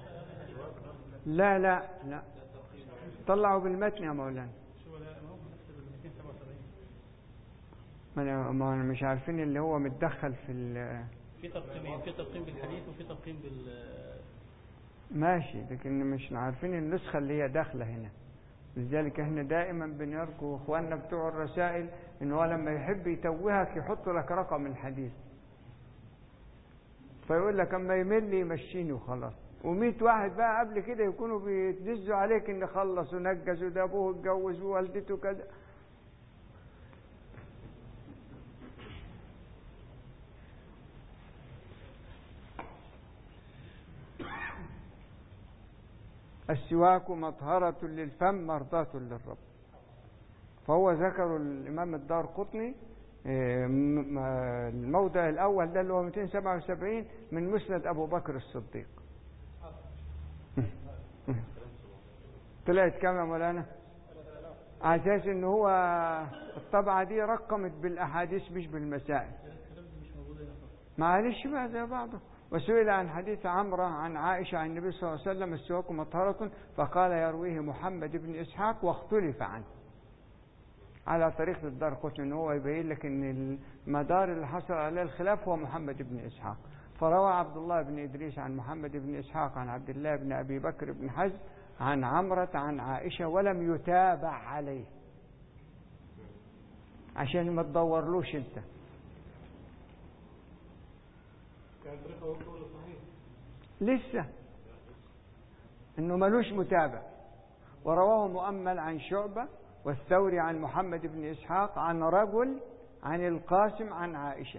لا لا لا طلعوا بالمتن يا مولانا شو لا ما هو نفس ال 277 ما أنا- ما أنا مش عارفين اللي هو متدخل في ال- في تقسيمين في تقسيم بالحديث وفي تقسيم بال ماشي لكن مش عارفين النسخة اللي هي داخلة هنا لذلك احنا دائما بنرجو اخواننا بتوع الرسائل ان هو لما يحب يتوهك يحط لك رقم الحديث فيقول لك اما يمل يمشيني وخلاص وميت واحد بقى قبل كده يكونوا بيتدزوا عليك ان خلص ونجز وده ابوه اتجوز ووالدته كذا السواك مطهرة للفم مرضاة للرب فهو ذكر الإمام الدار قطني الموضع الأول ده اللي هو 277 من مسند أبو بكر الصديق طلعت كام يا مولانا على اساس ان هو الطبعه دي رقمت بالاحاديث مش بالمسائل معلش بقى زي بعضه وسئل عن حديث عمرة عن عائشة عن النبي صلى الله عليه وسلم السواك مطهرة فقال يرويه محمد بن إسحاق واختلف عنه على طريقة الدار قطن ان هو يبين لك ان المدار اللي حصل عليه الخلاف هو محمد بن إسحاق فروى عبد الله بن إدريس عن محمد بن إسحاق عن عبد الله بن أبي بكر بن حزم عن عمرة عن عائشة ولم يتابع عليه عشان ما تدورلوش انت لسه انه ملوش متابع ورواه مؤمل عن شعبة والثوري عن محمد بن إسحاق عن رجل عن القاسم عن عائشة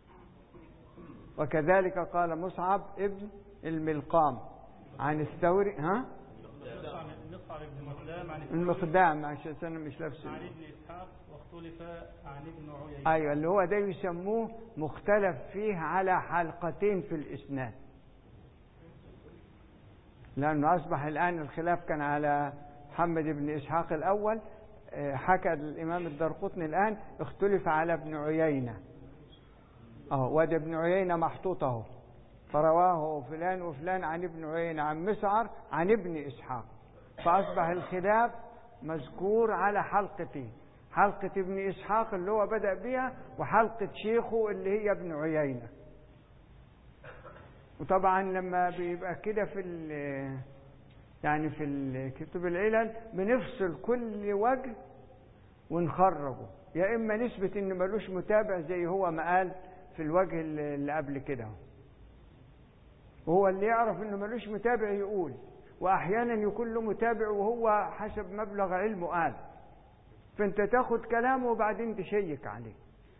وكذلك قال مصعب ابن الملقام عن الثوري ها المقدام عشان انا مش لابس عن ابن اسحاق واختلف عن ابن عيينة ايوه اللي هو ده يسموه مختلف فيه على حلقتين في الاسناد لانه اصبح الان الخلاف كان على محمد بن اسحاق الاول حكى الامام الدرقطني الان اختلف على ابن عيينه اهو وده ابن عيينه محطوط اهو فرواه فلان وفلان عن ابن عيينه عن مسعر عن ابن اسحاق فاصبح الخلاف مذكور على حلقتين حلقة ابن إسحاق اللي هو بدأ بها وحلقة شيخه اللي هي ابن عيينة وطبعا لما بيبقى كده في يعني في كتب العلل بنفصل كل وجه ونخرجه يا إما نثبت إن ملوش متابع زي هو ما قال في الوجه اللي قبل كده وهو اللي يعرف إنه ملوش متابع يقول وأحيانا يكون له متابع وهو حسب مبلغ علمه قال فانت تاخد كلامه وبعدين تشيك عليه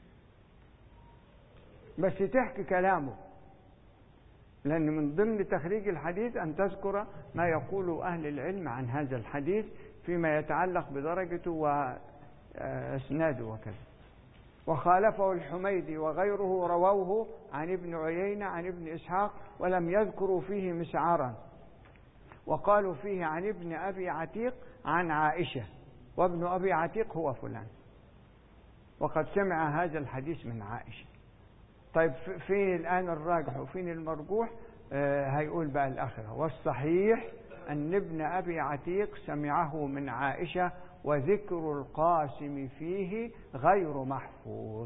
بس تحكي كلامه لأن من ضمن تخريج الحديث أن تذكر ما يقول أهل العلم عن هذا الحديث فيما يتعلق بدرجته وأسناده وكذا وخالفه الحميدي وغيره رووه عن ابن عيينة عن ابن إسحاق ولم يذكروا فيه مسعرا وقالوا فيه عن ابن أبي عتيق عن عائشة وابن أبي عتيق هو فلان وقد سمع هذا الحديث من عائشة طيب فين الآن الراجح وفين المرجوح آه هيقول بقى الآخرة والصحيح أن ابن أبي عتيق سمعه من عائشة وذكر القاسم فيه غير محفوظ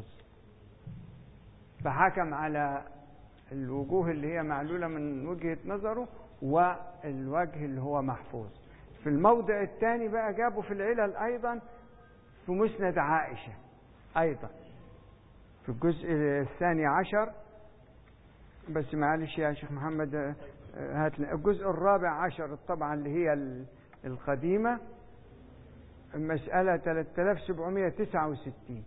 فحكم على الوجوه اللي هي معلولة من وجهة نظره والوجه اللي هو محفوظ في الموضع الثاني بقى جابوا في العلل أيضا في مسند عائشة أيضا في الجزء الثاني عشر بس معلش يا شيخ محمد هات الجزء الرابع عشر الطبعة اللي هي القديمة المسألة 3769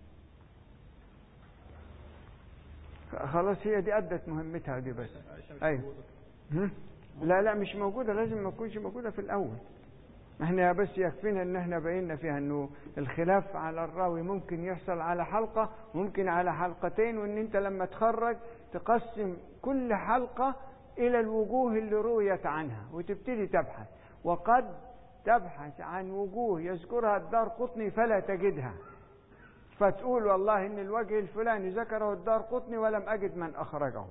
خلاص هي دي أدت مهمتها دي بس أيوة لا لا مش موجودة لازم ما تكونش موجودة في الأول احنا بس يكفينا ان احنا بينا فيها انه الخلاف على الراوي ممكن يحصل على حلقة ممكن على حلقتين وان انت لما تخرج تقسم كل حلقة الى الوجوه اللي رويت عنها وتبتدي تبحث وقد تبحث عن وجوه يذكرها الدار قطني فلا تجدها فتقول والله ان الوجه الفلاني ذكره الدار قطني ولم اجد من اخرجه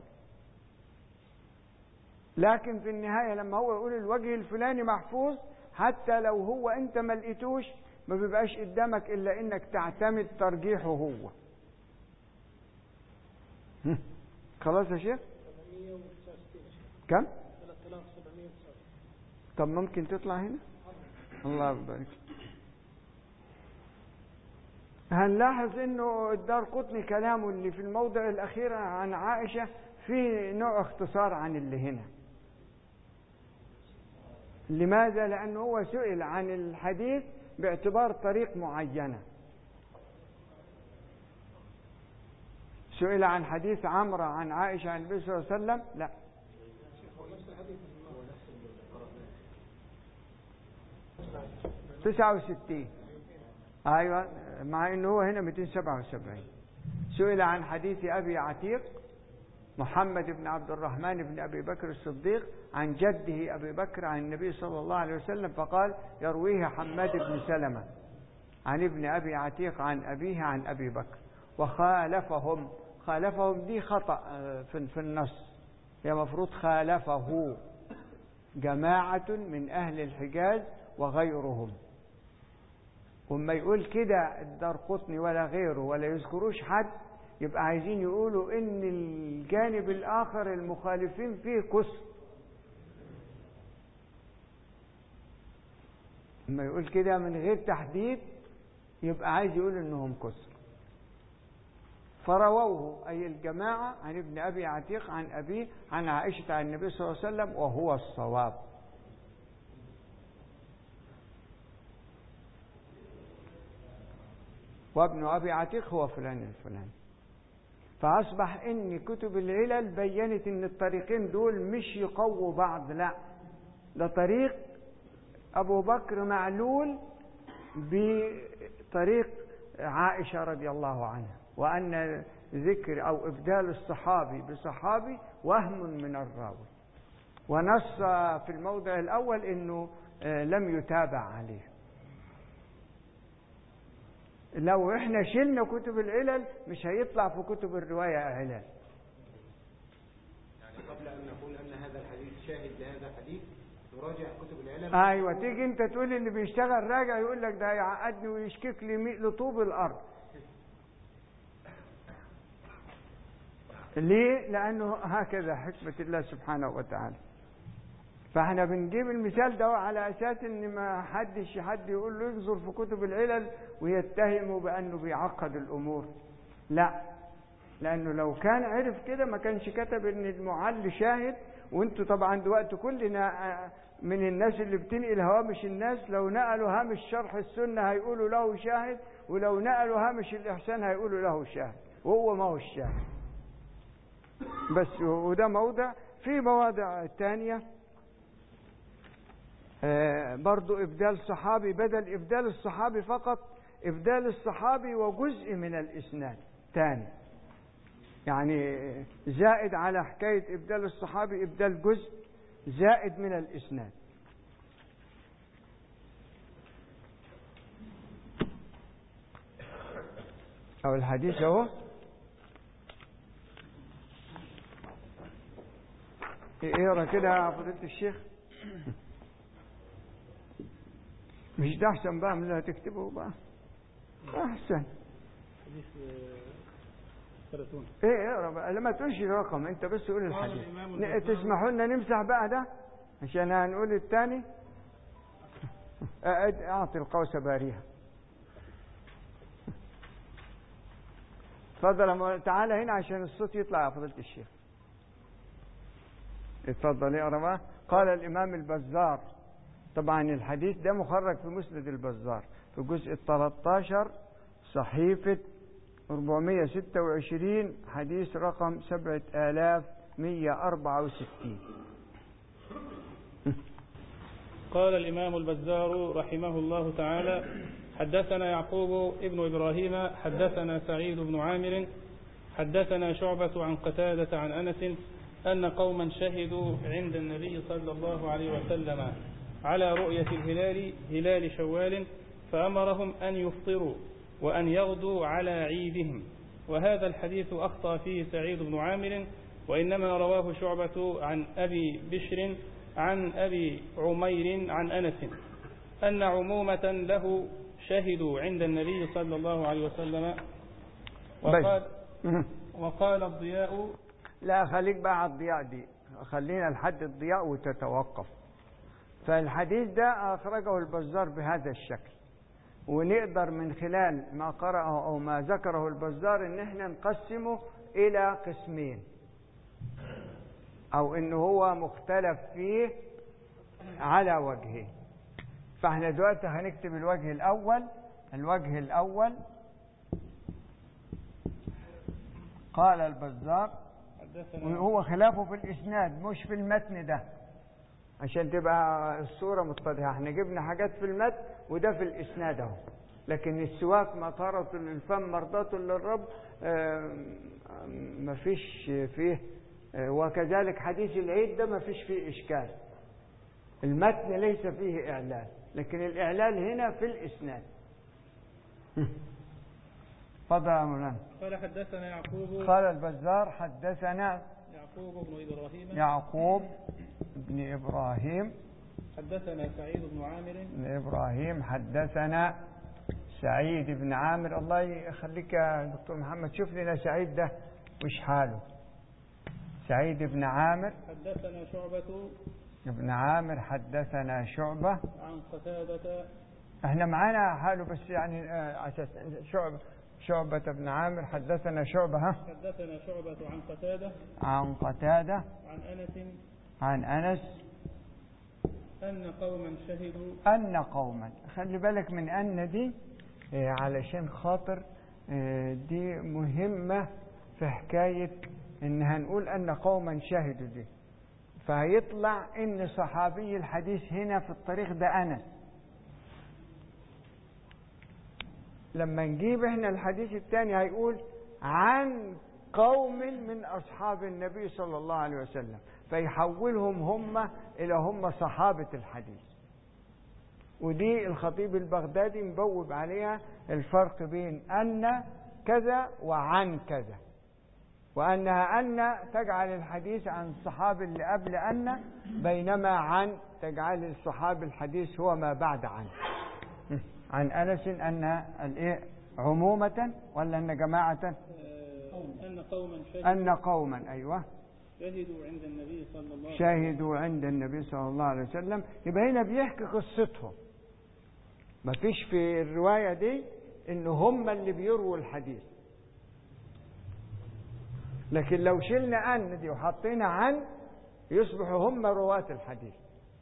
لكن في النهاية لما هو يقول الوجه الفلاني محفوظ حتى لو هو انت ما لقيتوش ما بيبقاش قدامك الا انك تعتمد ترجيحه هو خلاص يا شيخ كم طب ممكن تطلع هنا الله يبارك هنلاحظ انه الدار قطني كلامه اللي في الموضع الاخير عن عائشة في نوع اختصار عن اللي هنا لماذا لانه هو سئل عن الحديث باعتبار طريق معينة سئل عن حديث عمرو عن عائشة عن النبي صلى الله عليه وسلم لا تسعة وستين أيوة مع أنه هو هنا 277 سئل عن حديث أبي عتيق محمد بن عبد الرحمن بن أبي بكر الصديق عن جده أبي بكر عن النبي صلى الله عليه وسلم فقال يرويه حماد بن سلمة عن ابن أبي عتيق عن أبيه عن أبي بكر وخالفهم خالفهم دي خطأ في في النص هي مفروض خالفه جماعة من أهل الحجاز وغيرهم وما يقول كده الدار قطني ولا غيره ولا يذكروش حد يبقى عايزين يقولوا ان الجانب الاخر المخالفين فيه كسر لما يقول كده من غير تحديد يبقى عايز يقول انهم كسر فرووه اي الجماعه عن ابن ابي عتيق عن ابيه عن عائشه عن النبي صلى الله عليه وسلم وهو الصواب وابن أبي عتيق هو فلان الفلاني فأصبح إن كتب العلل بينت إن الطريقين دول مش يقووا بعض لا ده طريق أبو بكر معلول بطريق عائشة رضي الله عنها وأن ذكر أو إبدال الصحابي بصحابي وهم من الراوي ونص في الموضع الأول إنه لم يتابع عليه لو احنا شلنا كتب العلل مش هيطلع في كتب الرواية علل يعني قبل أن نقول أن هذا الحديث شاهد لهذا الحديث نراجع كتب العلل ايوه تيجي انت تقول اللي بيشتغل راجع يقول لك ده هيعقدني ويشكك لي مي- لطوب الارض ليه لانه هكذا حكمة الله سبحانه وتعالى فاحنا بنجيب المثال ده على اساس ان ما حدش حد يقول له ينظر في كتب العلل ويتهمه بانه بيعقد الامور لا لانه لو كان عرف كده ما كانش كتب ان المعل شاهد وانتوا طبعا دلوقتي كلنا آه، من الناس اللي بتنقل هوامش الناس لو نقلوا هامش شرح السنه هيقولوا له شاهد ولو نقلوا هامش الاحسان هيقولوا له شاهد وهو ما هو الشاهد بس وده موضع في مواضع تانية آه، برضو إبدال صحابي بدل إبدال الصحابي فقط إبدال الصحابي وجزء من الإسناد تاني يعني زائد على حكاية إبدال الصحابي إبدال جزء زائد من الإسناد أو الحديث أهو اقرا كده يا فضيلة الشيخ مش ده احسن بقى من اللي هتكتبه بقى احسن حديث ثلاثون ايه اقرا بقى لما تقولش الرقم انت بس قول قال الحديث الإمام ن- البزار- تسمحوا لنا نمسح بقى ده عشان هنقول الثاني اعطي القوس باريها اتفضل يا مو- تعالى هنا عشان الصوت يطلع يا فضيلة الشيخ اتفضل اقرا بقى قال الامام البزار طبعا الحديث ده مخرج في مسند البزار في جزء ال 13 صحيفة 426 حديث رقم 7164 قال الإمام البزار رحمه الله تعالى حدثنا يعقوب ابن إبراهيم حدثنا سعيد بن عامر حدثنا شعبة عن قتادة عن أنس أن قوما شهدوا عند النبي صلى الله عليه وسلم على رؤية الهلال هلال شوال فأمرهم أن يفطروا وأن يغدوا على عيدهم وهذا الحديث أخطأ فيه سعيد بن عامر وإنما رواه شعبة عن أبي بشر عن أبي عمير عن أنس أن عمومة له شهدوا عند النبي صلى الله عليه وسلم وقال, وقال الضياء لا خليك بقى على الضياء دي خلينا لحد الضياء وتتوقف فالحديث ده أخرجه البزار بهذا الشكل ونقدر من خلال ما قرأه أو ما ذكره البزار إن احنا نقسمه إلى قسمين أو إن هو مختلف فيه على وجهين فاحنا دلوقتي هنكتب الوجه الأول الوجه الأول قال البزار حدثنا وهو خلافه في الإسناد مش في المتن ده عشان تبقى الصورة متضحة احنا جبنا حاجات في المتن وده في الإسناد اهو لكن السواك مطهرة للفم مرضاة للرب آم، آم، مفيش فيه آه، وكذلك حديث العيد ده مفيش فيه إشكال المتن ليس فيه إعلان لكن الإعلان هنا في الإسناد فضل يا مولانا قال حدثنا يعقوب قال البزار حدثنا يعقوب بن إبراهيم يعقوب بن إبراهيم حدثنا سعيد بن عامر بن إبراهيم حدثنا سعيد بن عامر الله يخليك يا دكتور محمد شوف لنا سعيد ده وش حاله سعيد بن عامر حدثنا شعبة ابن عامر حدثنا شعبة عن قتادة احنا معانا حاله بس يعني آه، عشان شعبة شعبة بن عامر حدثنا شعبة ها حدثنا شعبة عن قتادة عن قتادة عن أنس عن أنس أن قوما شهدوا أن قوما خلي بالك من أن دي آه، علشان خاطر آه، دي مهمة في حكاية إن هنقول أن قوما شهدوا دي فهيطلع إن صحابي الحديث هنا في الطريق ده أنس لما نجيب احنا الحديث الثاني هيقول عن قوم من أصحاب النبي صلى الله عليه وسلم فيحولهم هم إلى هم صحابة الحديث ودي الخطيب البغدادي مبوب عليها الفرق بين أن كذا وعن كذا وأنها أن تجعل الحديث عن الصحابي اللي قبل أن بينما عن تجعل الصحابي الحديث هو ما بعد عن عن أنس أن الإيه عمومة ولا أن جماعة آه، أن قوما شهدوا أن قوما أيوه شهدوا عند النبي صلى الله عليه وسلم شاهدوا عند النبي صلى الله عليه وسلم يبقى هنا بيحكي قصتهم ما فيش في الرواية دي إن هم اللي بيرووا الحديث لكن لو شلنا أن دي وحطينا عن يصبحوا هم رواة الحديث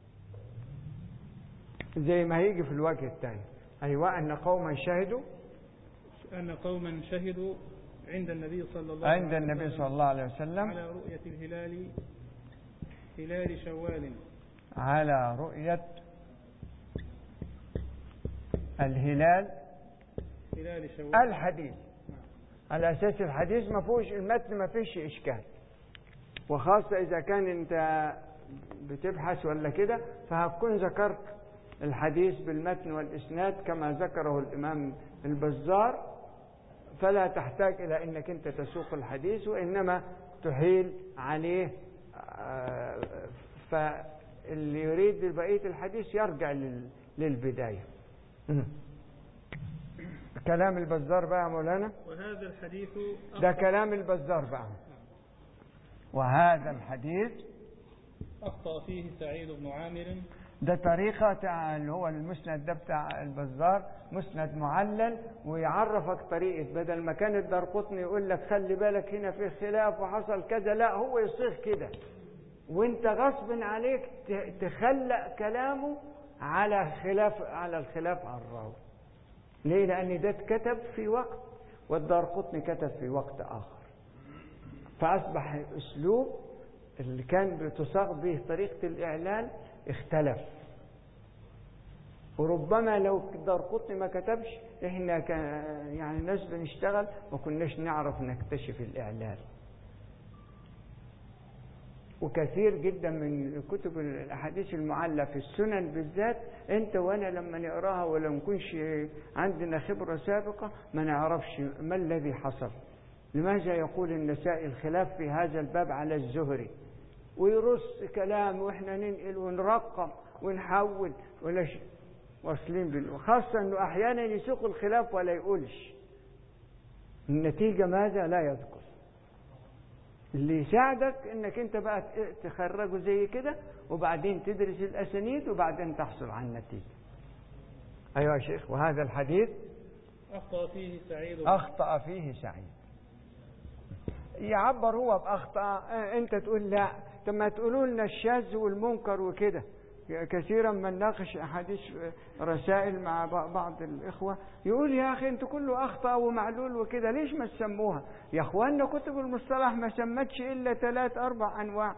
زي ما هيجي في الوجه الثاني أيوة أن قوما شهدوا أن قوما شهدوا عند النبي صلى الله عند عليه النبي وسلم صلى الله عليه وسلم على رؤية الهلال هلال شوال على رؤية الهلال هلال شوال الحديث على أساس الحديث ما فيهوش المتن ما فيش إشكال وخاصة إذا كان أنت بتبحث ولا كده فهتكون ذكرت الحديث بالمتن والإسناد كما ذكره الإمام البزار فلا تحتاج إلى أنك أنت تسوق الحديث وإنما تحيل عليه آه، فاللي يريد بقية الحديث يرجع لل- للبداية مم. كلام البزار بقى يا مولانا وهذا الحديث ده كلام البزار بقى وهذا الحديث أخطأ فيه سعيد بن عامر ده طريقة بتاع اللي هو المسند ده بتاع البزار مسند معلل ويعرفك طريقة بدل ما كان الدرقطني يقول لك خلي بالك هنا في خلاف وحصل كذا لا هو يصيغ كده وانت غصب عليك ت- تخلق كلامه على خلاف على الخلاف عن الراوي ليه لأن ده اتكتب في وقت والدارقطني كتب في وقت آخر فأصبح الأسلوب اللي كان بتصاغ به طريقة الإعلان اختلف وربما لو دارقطني ما كتبش احنا ك يعني ناس بنشتغل ما كناش نعرف نكتشف الإعلان وكثير جدا من كتب الاحاديث المعلة في السنن بالذات انت وانا لما نقراها ولا نكونش عندنا خبرة سابقة ما نعرفش ما الذي حصل لماذا يقول النسائي الخلاف في هذا الباب على الزهري ويرص كلام واحنا ننقل ونرقم ونحول ولا شيء واصلين بال وخاصة انه احيانا يسوق الخلاف ولا يقولش النتيجة ماذا لا يذكر اللي يساعدك انك انت بقى تخرجه زي كده وبعدين تدرس الاسانيد وبعدين تحصل على النتيجه أيها يا شيخ وهذا الحديث أخطأ فيه سعيد أخطأ فيه سعيد يعبر هو بأخطأ أنت تقول لا طب ما تقولوا لنا الشاذ والمنكر وكده كثيرا ما نناقش أحاديث رسائل مع بعض الإخوة يقول يا أخي أنت كله أخطأ ومعلول وكده ليش ما تسموها يا أخواننا كتب المصطلح ما سمتش إلا ثلاث أربع أنواع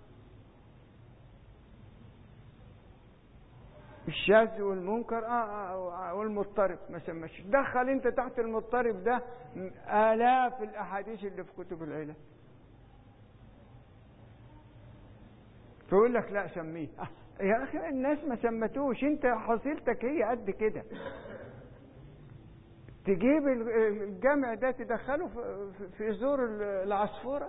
الشاذ والمنكر آه آه والمضطرب ما سمتش دخل انت تحت المضطرب ده آلاف الأحاديث اللي في كتب العلم فيقول لك لا سميه آه يا أخي الناس ما سمتوش انت حصيلتك هي قد كده تجيب الجامع ده تدخله في زور العصفورة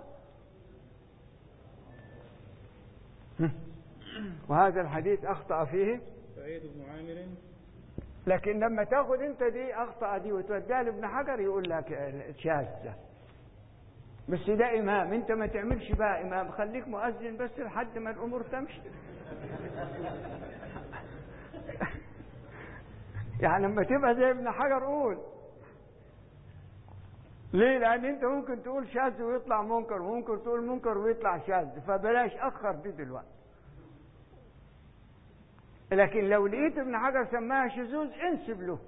وهذا الحديث أخطأ فيه سعيد بن عامر لكن لما تاخد انت دي اخطا دي وتوديها لابن حجر يقول لك شاذة بس ده امام انت ما تعملش بقى امام خليك مؤذن بس لحد ما الامور تمشي يعني لما تبقى زي ابن حجر قول ليه لان انت ممكن تقول شاذ ويطلع منكر وممكن تقول منكر ويطلع شاذ فبلاش اخر دي دلوقتي لكن لو لقيت ابن حجر سماها شذوذ انسب له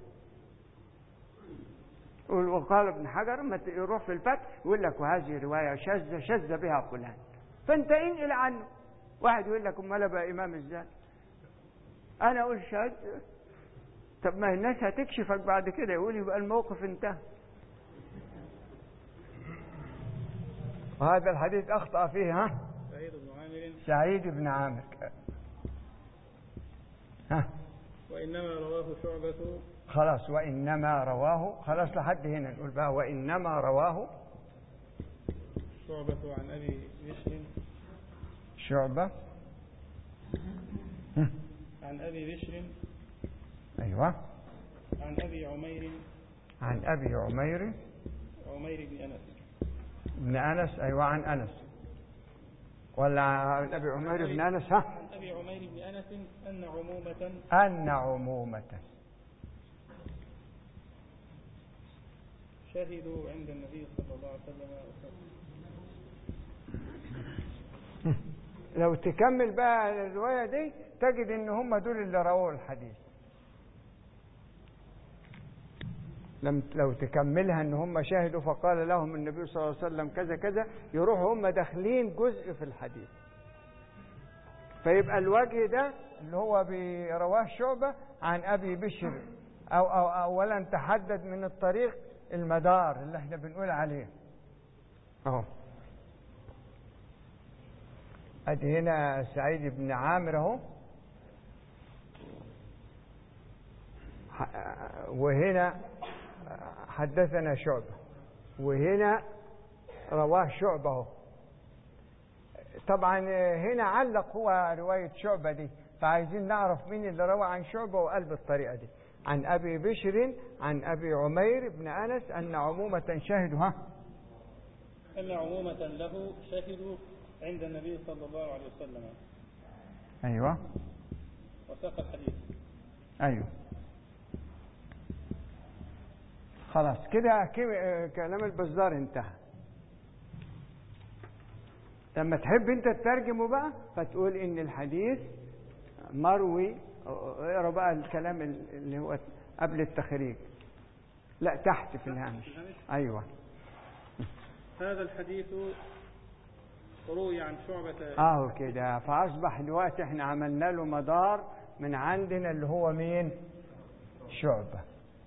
وقال ابن حجر ما يروح في الفتح يقول لك وهذه روايه شاذه شذ بها فلان فانت انقل عنه واحد يقول لك امال بقى امام ازاي انا اقول شاذ طب ما الناس هتكشفك بعد كده يقول يبقى الموقف انتهى وهذا الحديث اخطا فيه ها سعيد بن عامر سعيد بن عامر ها وإنما رواه شعبة خلاص وإنما رواه خلاص لحد هنا نقول بقى وإنما رواه شعبة عن أبي بشر شعبة عن أبي بشر أيوة عن أبي عمير عن أبي عمير عمير بن أنس بن أنس أيوة عن أنس ولا عن أبي عمير بن أنس ها عن أبي عمير بن أنس أن عمومة أن عمومة شهدوا عند النبي صلى الله عليه وسلم لو تكمل بقى الرواية دي تجد ان هم دول اللي رووا الحديث لم لو تكملها ان هم شاهدوا فقال لهم النبي صلى الله عليه وسلم كذا كذا يروحوا هم داخلين جزء في الحديث فيبقى الوجه ده اللي هو برواه شعبة عن أبي بشر أو, أو أولا تحدد من الطريق المدار اللي احنا بنقول عليه اهو ادي هنا سعيد بن عامر اهو وهنا حدثنا شعبة وهنا رواه شعبة اهو طبعا هنا علق هو رواية شعبة دي فعايزين نعرف مين اللي روى عن شعبة وقال بالطريقة دي عن أبي بشر عن أبي عمير بن أنس أن عمومة شهدوا ها أن عمومة له شهدوا عند النبي صلى الله عليه وسلم أيوة وساق الحديث أيوة خلاص كده كلام البزار انتهى لما تحب انت تترجمه بقى فتقول ان الحديث مروي اقرا بقى الكلام اللي هو قبل التخريج لا تحت في الهامش ايوه هذا الحديث روي عن شعبة اهو كده فاصبح دلوقتي احنا عملنا له مدار من عندنا اللي هو مين شعبة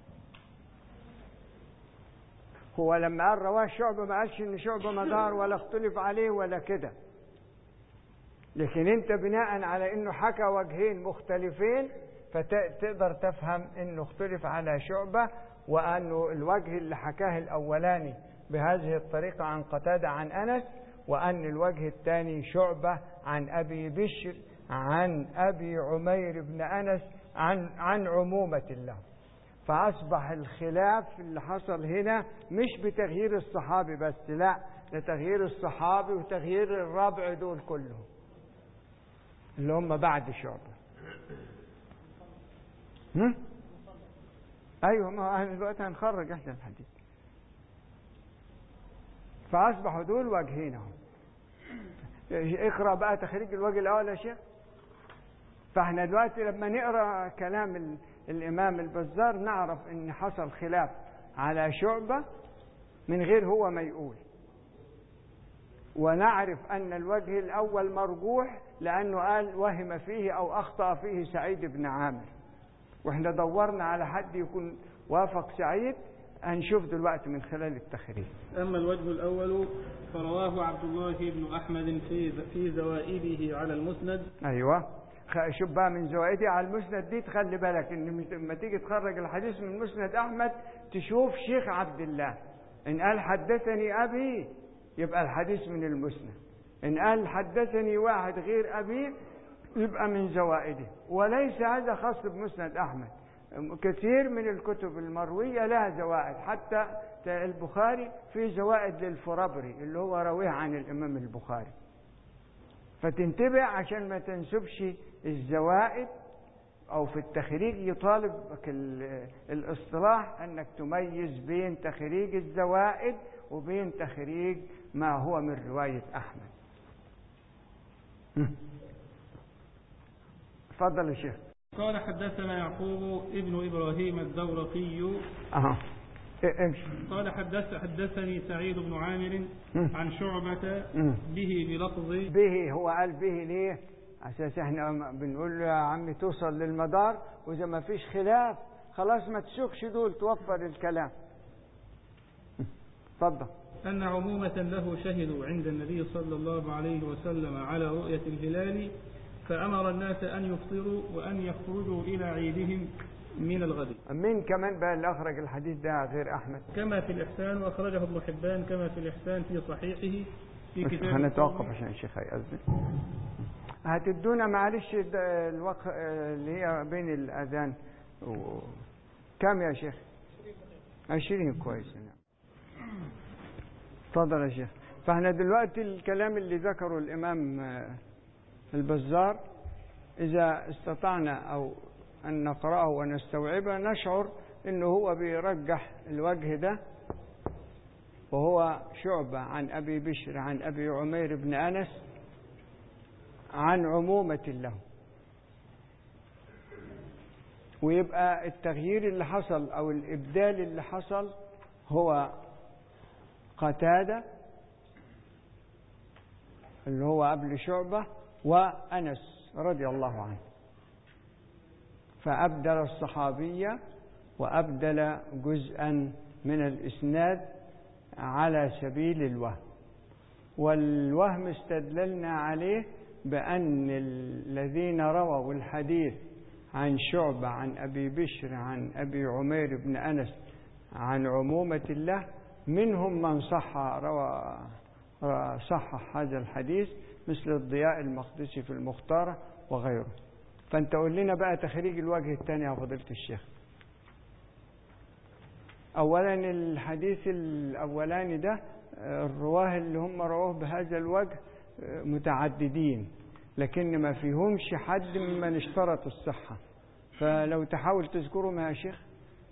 هو لما قال رواه شعبة ما قالش ان شعبة مدار ولا اختلف عليه ولا كده لكن انت بناء على انه حكى وجهين مختلفين فتقدر تفهم انه اختلف على شعبة وانه الوجه اللي حكاه الاولاني بهذه الطريقة عن قتادة عن انس وان الوجه الثاني شعبة عن ابي بشر عن ابي عمير بن انس عن عن عمومة الله فاصبح الخلاف اللي حصل هنا مش بتغيير الصحابي بس لا ده تغيير الصحابي وتغيير الربع دول كلهم اللي هم بعد شعبة هم؟ ايوه ما هو احنا دلوقتي هنخرج احنا الحديث فاصبحوا دول وجهين اهو اقرا بقى تخريج الوجه الاول يا شيخ فاحنا دلوقتي لما نقرا كلام ال- الامام البزار نعرف ان حصل خلاف على شعبه من غير هو ما يقول ونعرف ان الوجه الاول مرجوح لانه قال وهم فيه او اخطا فيه سعيد بن عامر واحنا دورنا على حد يكون وافق سعيد هنشوف دلوقتي من خلال التخريج أما الوجه الأول فرواه عبد الله بن أحمد في في زوائده على المسند ايوه خ- شوف بقى من زوائدي على المسند دي تخلي بالك ان مش- لما تيجي تخرج الحديث من مسند احمد تشوف شيخ عبد الله ان قال حدثني ابي يبقى الحديث من المسند ان قال حدثني واحد غير ابي يبقى من زوائده وليس هذا خاص بمسند احمد كثير من الكتب المرويه لها زوائد حتى البخاري في زوائد للفرابري اللي هو رويه عن الامام البخاري فتنتبه عشان ما تنسبش الزوائد او في التخريج يطالبك ال- الاصطلاح انك تميز بين تخريج الزوائد وبين تخريج ما هو من روايه احمد اتفضل يا شيخ قال حدثنا يعقوب ابن إبراهيم الدورقي اها إيه، امشي قال حدث حدثني سعيد بن عامر مم. عن شعبة مم. به بلفظ به هو قال به ليه اساس احنا بنقول له يا عمي توصل للمدار واذا ما فيش خلاف خلاص ما تسوقش دول توفر الكلام اتفضل أن عمومة له شهدوا عند النبي صلى الله عليه وسلم على رؤية الهلال فأمر الناس أن يفطروا وأن يخرجوا إلى عيدهم من الغد مين كمان بقى اللي اخرج الحديث ده غير احمد كما في الإحسان وأخرجه ابن حبان كما في الإحسان في صحيحه في بس كتاب هنتوقف الصوم. عشان الشيخ هيأذن هتدونا معلش د- الوق... اللي هي بين الأذان و... كم يا شيخ عشرين كويس نعم اتفضل يا شيخ فاحنا دلوقتي الكلام اللي ذكره الإمام آه، البزار إذا استطعنا أو أن نقرأه ونستوعبه نشعر أنه هو بيرجح الوجه ده وهو شعبة عن أبي بشر عن أبي عمير بن أنس عن عمومة له ويبقى التغيير اللي حصل أو الإبدال اللي حصل هو قتادة اللي هو قبل شعبة وأنس رضي الله عنه فأبدل الصحابية وأبدل جزءا من الإسناد على سبيل الوهم والوهم استدللنا عليه بأن الذين رووا الحديث عن شعبة عن أبي بشر عن أبي عمير بن أنس عن عمومة الله منهم من صح روى روى- صحح هذا الحديث مثل الضياء المقدسي في المختارة وغيره فأنت قول لنا بقى تخريج الوجه الثاني يا فضيلة الشيخ أولا الحديث الأولاني ده آه، الرواه اللي هم رواه بهذا الوجه آه، متعددين لكن ما فيهمش حد ممن اشترط الصحة فلو تحاول تذكرهم يا شيخ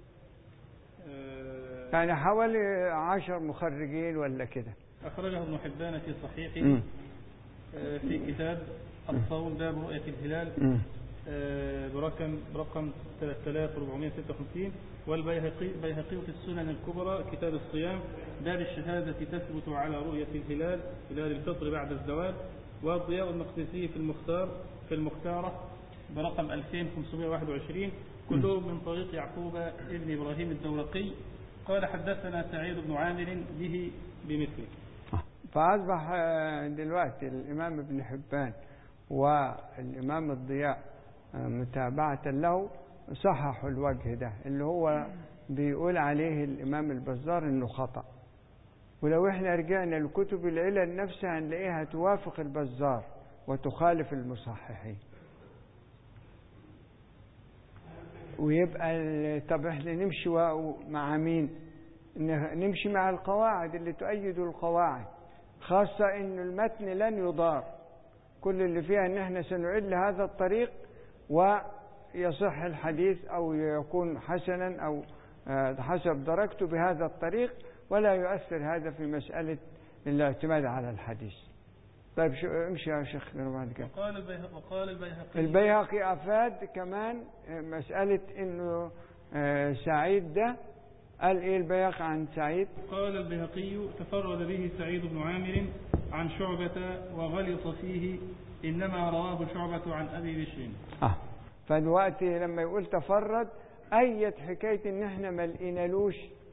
آه، يعني حوالي عشر مخرجين ولا كده أخرجه ابن حبان في صحيحه مم. آه، في كتاب الصوم باب رؤية الهلال مم. آه، برقم برقم 3456 والبيهقي بيهقي في السنن الكبرى كتاب الصيام باب الشهادة تثبت على رؤية الهلال هلال الفطر بعد الزوال والضياء المقدسي في المختار في المختارة برقم 2521 كلهم من طريق يعقوب ابن إبراهيم الدورقي قال حدثنا سعيد بن عامر به بمثله فأصبح آه، دلوقتي الإمام ابن حبان والإمام الضياء آه، متابعة له صححوا الوجه ده اللي هو بيقول عليه الإمام البزار إنه خطأ ولو احنا رجعنا لكتب العلل نفسها هنلاقيها توافق البزار وتخالف المصححين ويبقى ال- طب احنا نمشي و- مع مين ن- نمشي مع القواعد اللي تؤيد القواعد خاصة ان المتن لن يضار كل اللي فيها ان احنا سنعل هذا الطريق يصح الحديث أو يكون حسنا أو آه، حسب درجته بهذا الطريق ولا يؤثر هذا في مسألة الاعتماد على الحديث طيب شو امشي يا شيخ بعد كده وقال البيهقي وقال البيهقي البيهقي أفاد كمان مسألة إنه آه، سعيد ده قال إيه البيهقي عن سعيد قال البيهقي تفرد به سعيد بن عامر عن شعبة وغلط فيه إنما رواه شعبة عن أبي بشر اه فدلوقتي لما يقول تفرد أية حكاية إن إحنا ما لقينالوش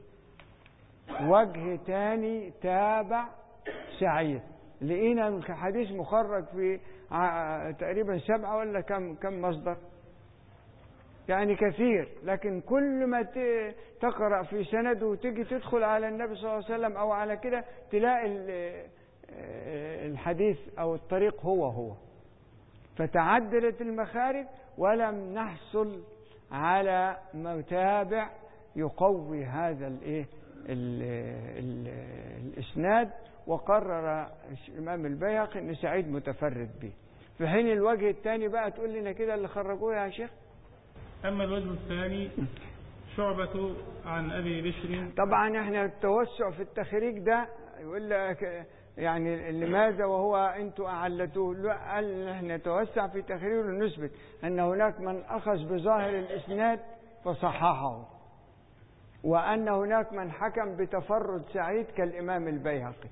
وجه تاني تابع سعيد لقينا الحديث مخرج في ع- تقريبا سبعة ولا كم كم مصدر يعني كثير لكن كل ما ت- تقرأ في سنده وتيجي تدخل على النبي صلى الله عليه وسلم أو على كده تلاقي ال- الحديث أو الطريق هو هو فتعدلت المخارج ولم نحصل على متابع يقوي هذا الايه ال- ال- الاسناد وقرر الامام البيهقي ان سعيد متفرد به في حين الوجه الثاني بقى تقول لنا كده اللي خرجوه يا شيخ أما الوجه الثاني شعبة عن أبي بشر طبعا احنا التوسع في التخريج ده يقول لك يعني لماذا وهو انتم اعلتوه لا قال احنا نتوسع في تخريجه لنثبت ان هناك من اخذ بظاهر الاسناد فصححه وان هناك من حكم بتفرد سعيد كالامام البيهقي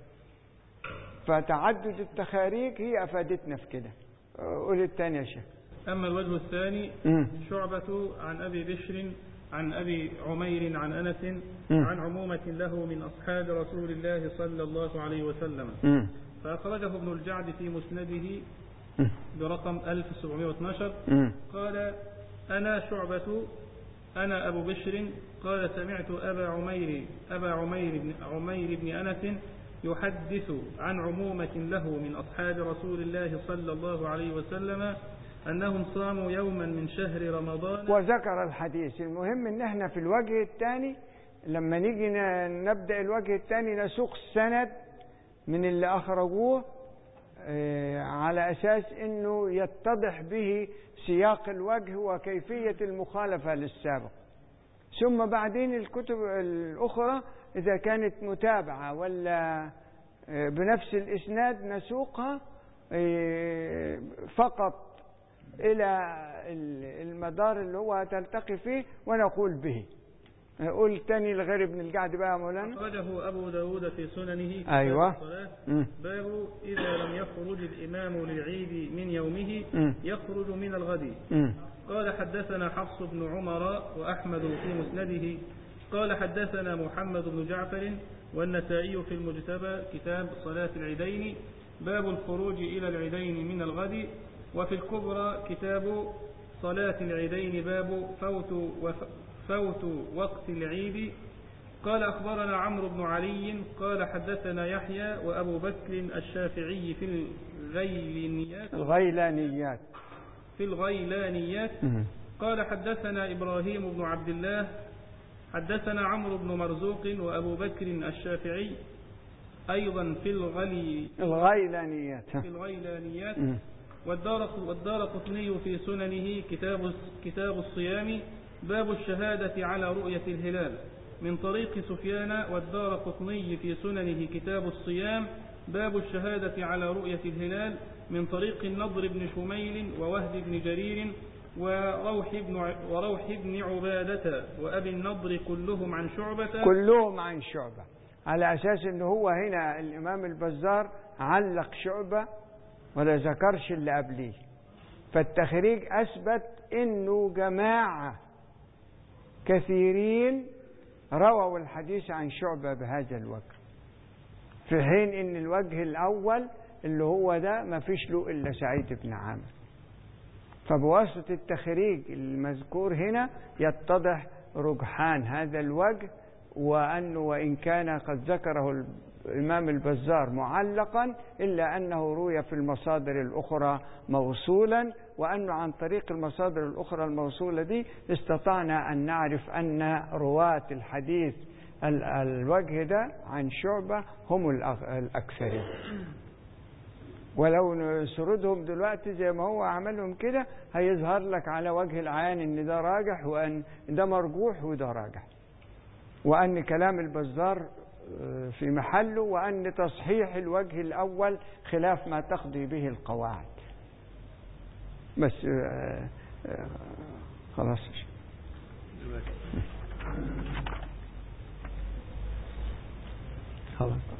فتعدد التخاريج هي افادتنا في كده قول الثاني يا شيخ أما الوجه الثاني مم. شعبة عن أبي بشر عن أبي عمير عن أنس مم. عن عمومة له من أصحاب رسول الله صلى الله عليه وسلم مم. فأخرجه ابن الجعد في مسنده مم. برقم 1712 مم. قال أنا شعبة أنا أبو بشر قال سمعت أبا عمير أبا عمير بن عمير بن أنس يحدث عن عمومة له من أصحاب رسول الله صلى الله عليه وسلم أنهم صاموا يوما من شهر رمضان وذكر الحديث المهم ان احنا في الوجه الثاني لما نيجي ن- نبدا الوجه الثاني نسوق السند من اللي اخرجوه آه، على اساس انه يتضح به سياق الوجه وكيفيه المخالفه للسابق ثم بعدين الكتب الاخرى اذا كانت متابعه ولا آه، بنفس الاسناد نسوقها آه، فقط إلى ال- المدار اللي هو تلتقي فيه ونقول به قول تاني لغير ابن الجعد بقى يا مولانا أخرجه أبو داود في سننه كتاب أيوة. الصلاة مم. باب إذا لم يخرج الإمام للعيد من يومه مم. يخرج من الغد مم. قال حدثنا حفص بن عمر وأحمد في مسنده قال حدثنا محمد بن جعفر والنسائي في المجتبى كتاب صلاة العيدين باب الخروج إلى العيدين من الغد وفي الكبرى كتاب صلاة العيدين باب فوت وف فوت وقت العيد قال أخبرنا عمرو بن علي قال حدثنا يحيى وأبو بكر الشافعي في الغيلانيات الغيلانيات في الغيلانيات مم. قال حدثنا إبراهيم بن عبد الله حدثنا عمرو بن مرزوق وأبو بكر الشافعي أيضا في الغلي الغيلانيات في الغيلانيات مم. والدار والدار قطني في سننه كتاب كتاب الصيام باب الشهادة على رؤية الهلال من طريق سفيان والدار قطني في سننه كتاب الصيام باب الشهادة على رؤية الهلال من طريق النضر بن شميل ووهب بن جرير وروح بن ع- وروح بن عبادة وأبي النضر كلهم عن شعبة كلهم عن شعبة على أساس أنه هو هنا الإمام البزار علق شعبة ولا ذكرش اللي قبليه فالتخريج أثبت أنه جماعة كثيرين رووا الحديث عن شعبة بهذا الوجه في حين أن الوجه الأول اللي هو ده ما فيش له إلا سعيد بن عامر فبواسطة التخريج المذكور هنا يتضح رجحان هذا الوجه وأنه وإن كان قد ذكره الإمام البزار معلقا إلا أنه روي في المصادر الأخرى موصولا وأنه عن طريق المصادر الأخرى الموصولة دي استطعنا أن نعرف أن رواة الحديث ال- الوجه ده عن شعبة هم الأغ- الأكثرين ولو نسردهم دلوقتي زي ما هو عملهم كده هيظهر لك على وجه العين ان ده راجح وان ده مرجوح وده راجح وان كلام البزار آه، في محله وان تصحيح الوجه الاول خلاف ما تقضي به القواعد بس آه، آه، خلاص خلاص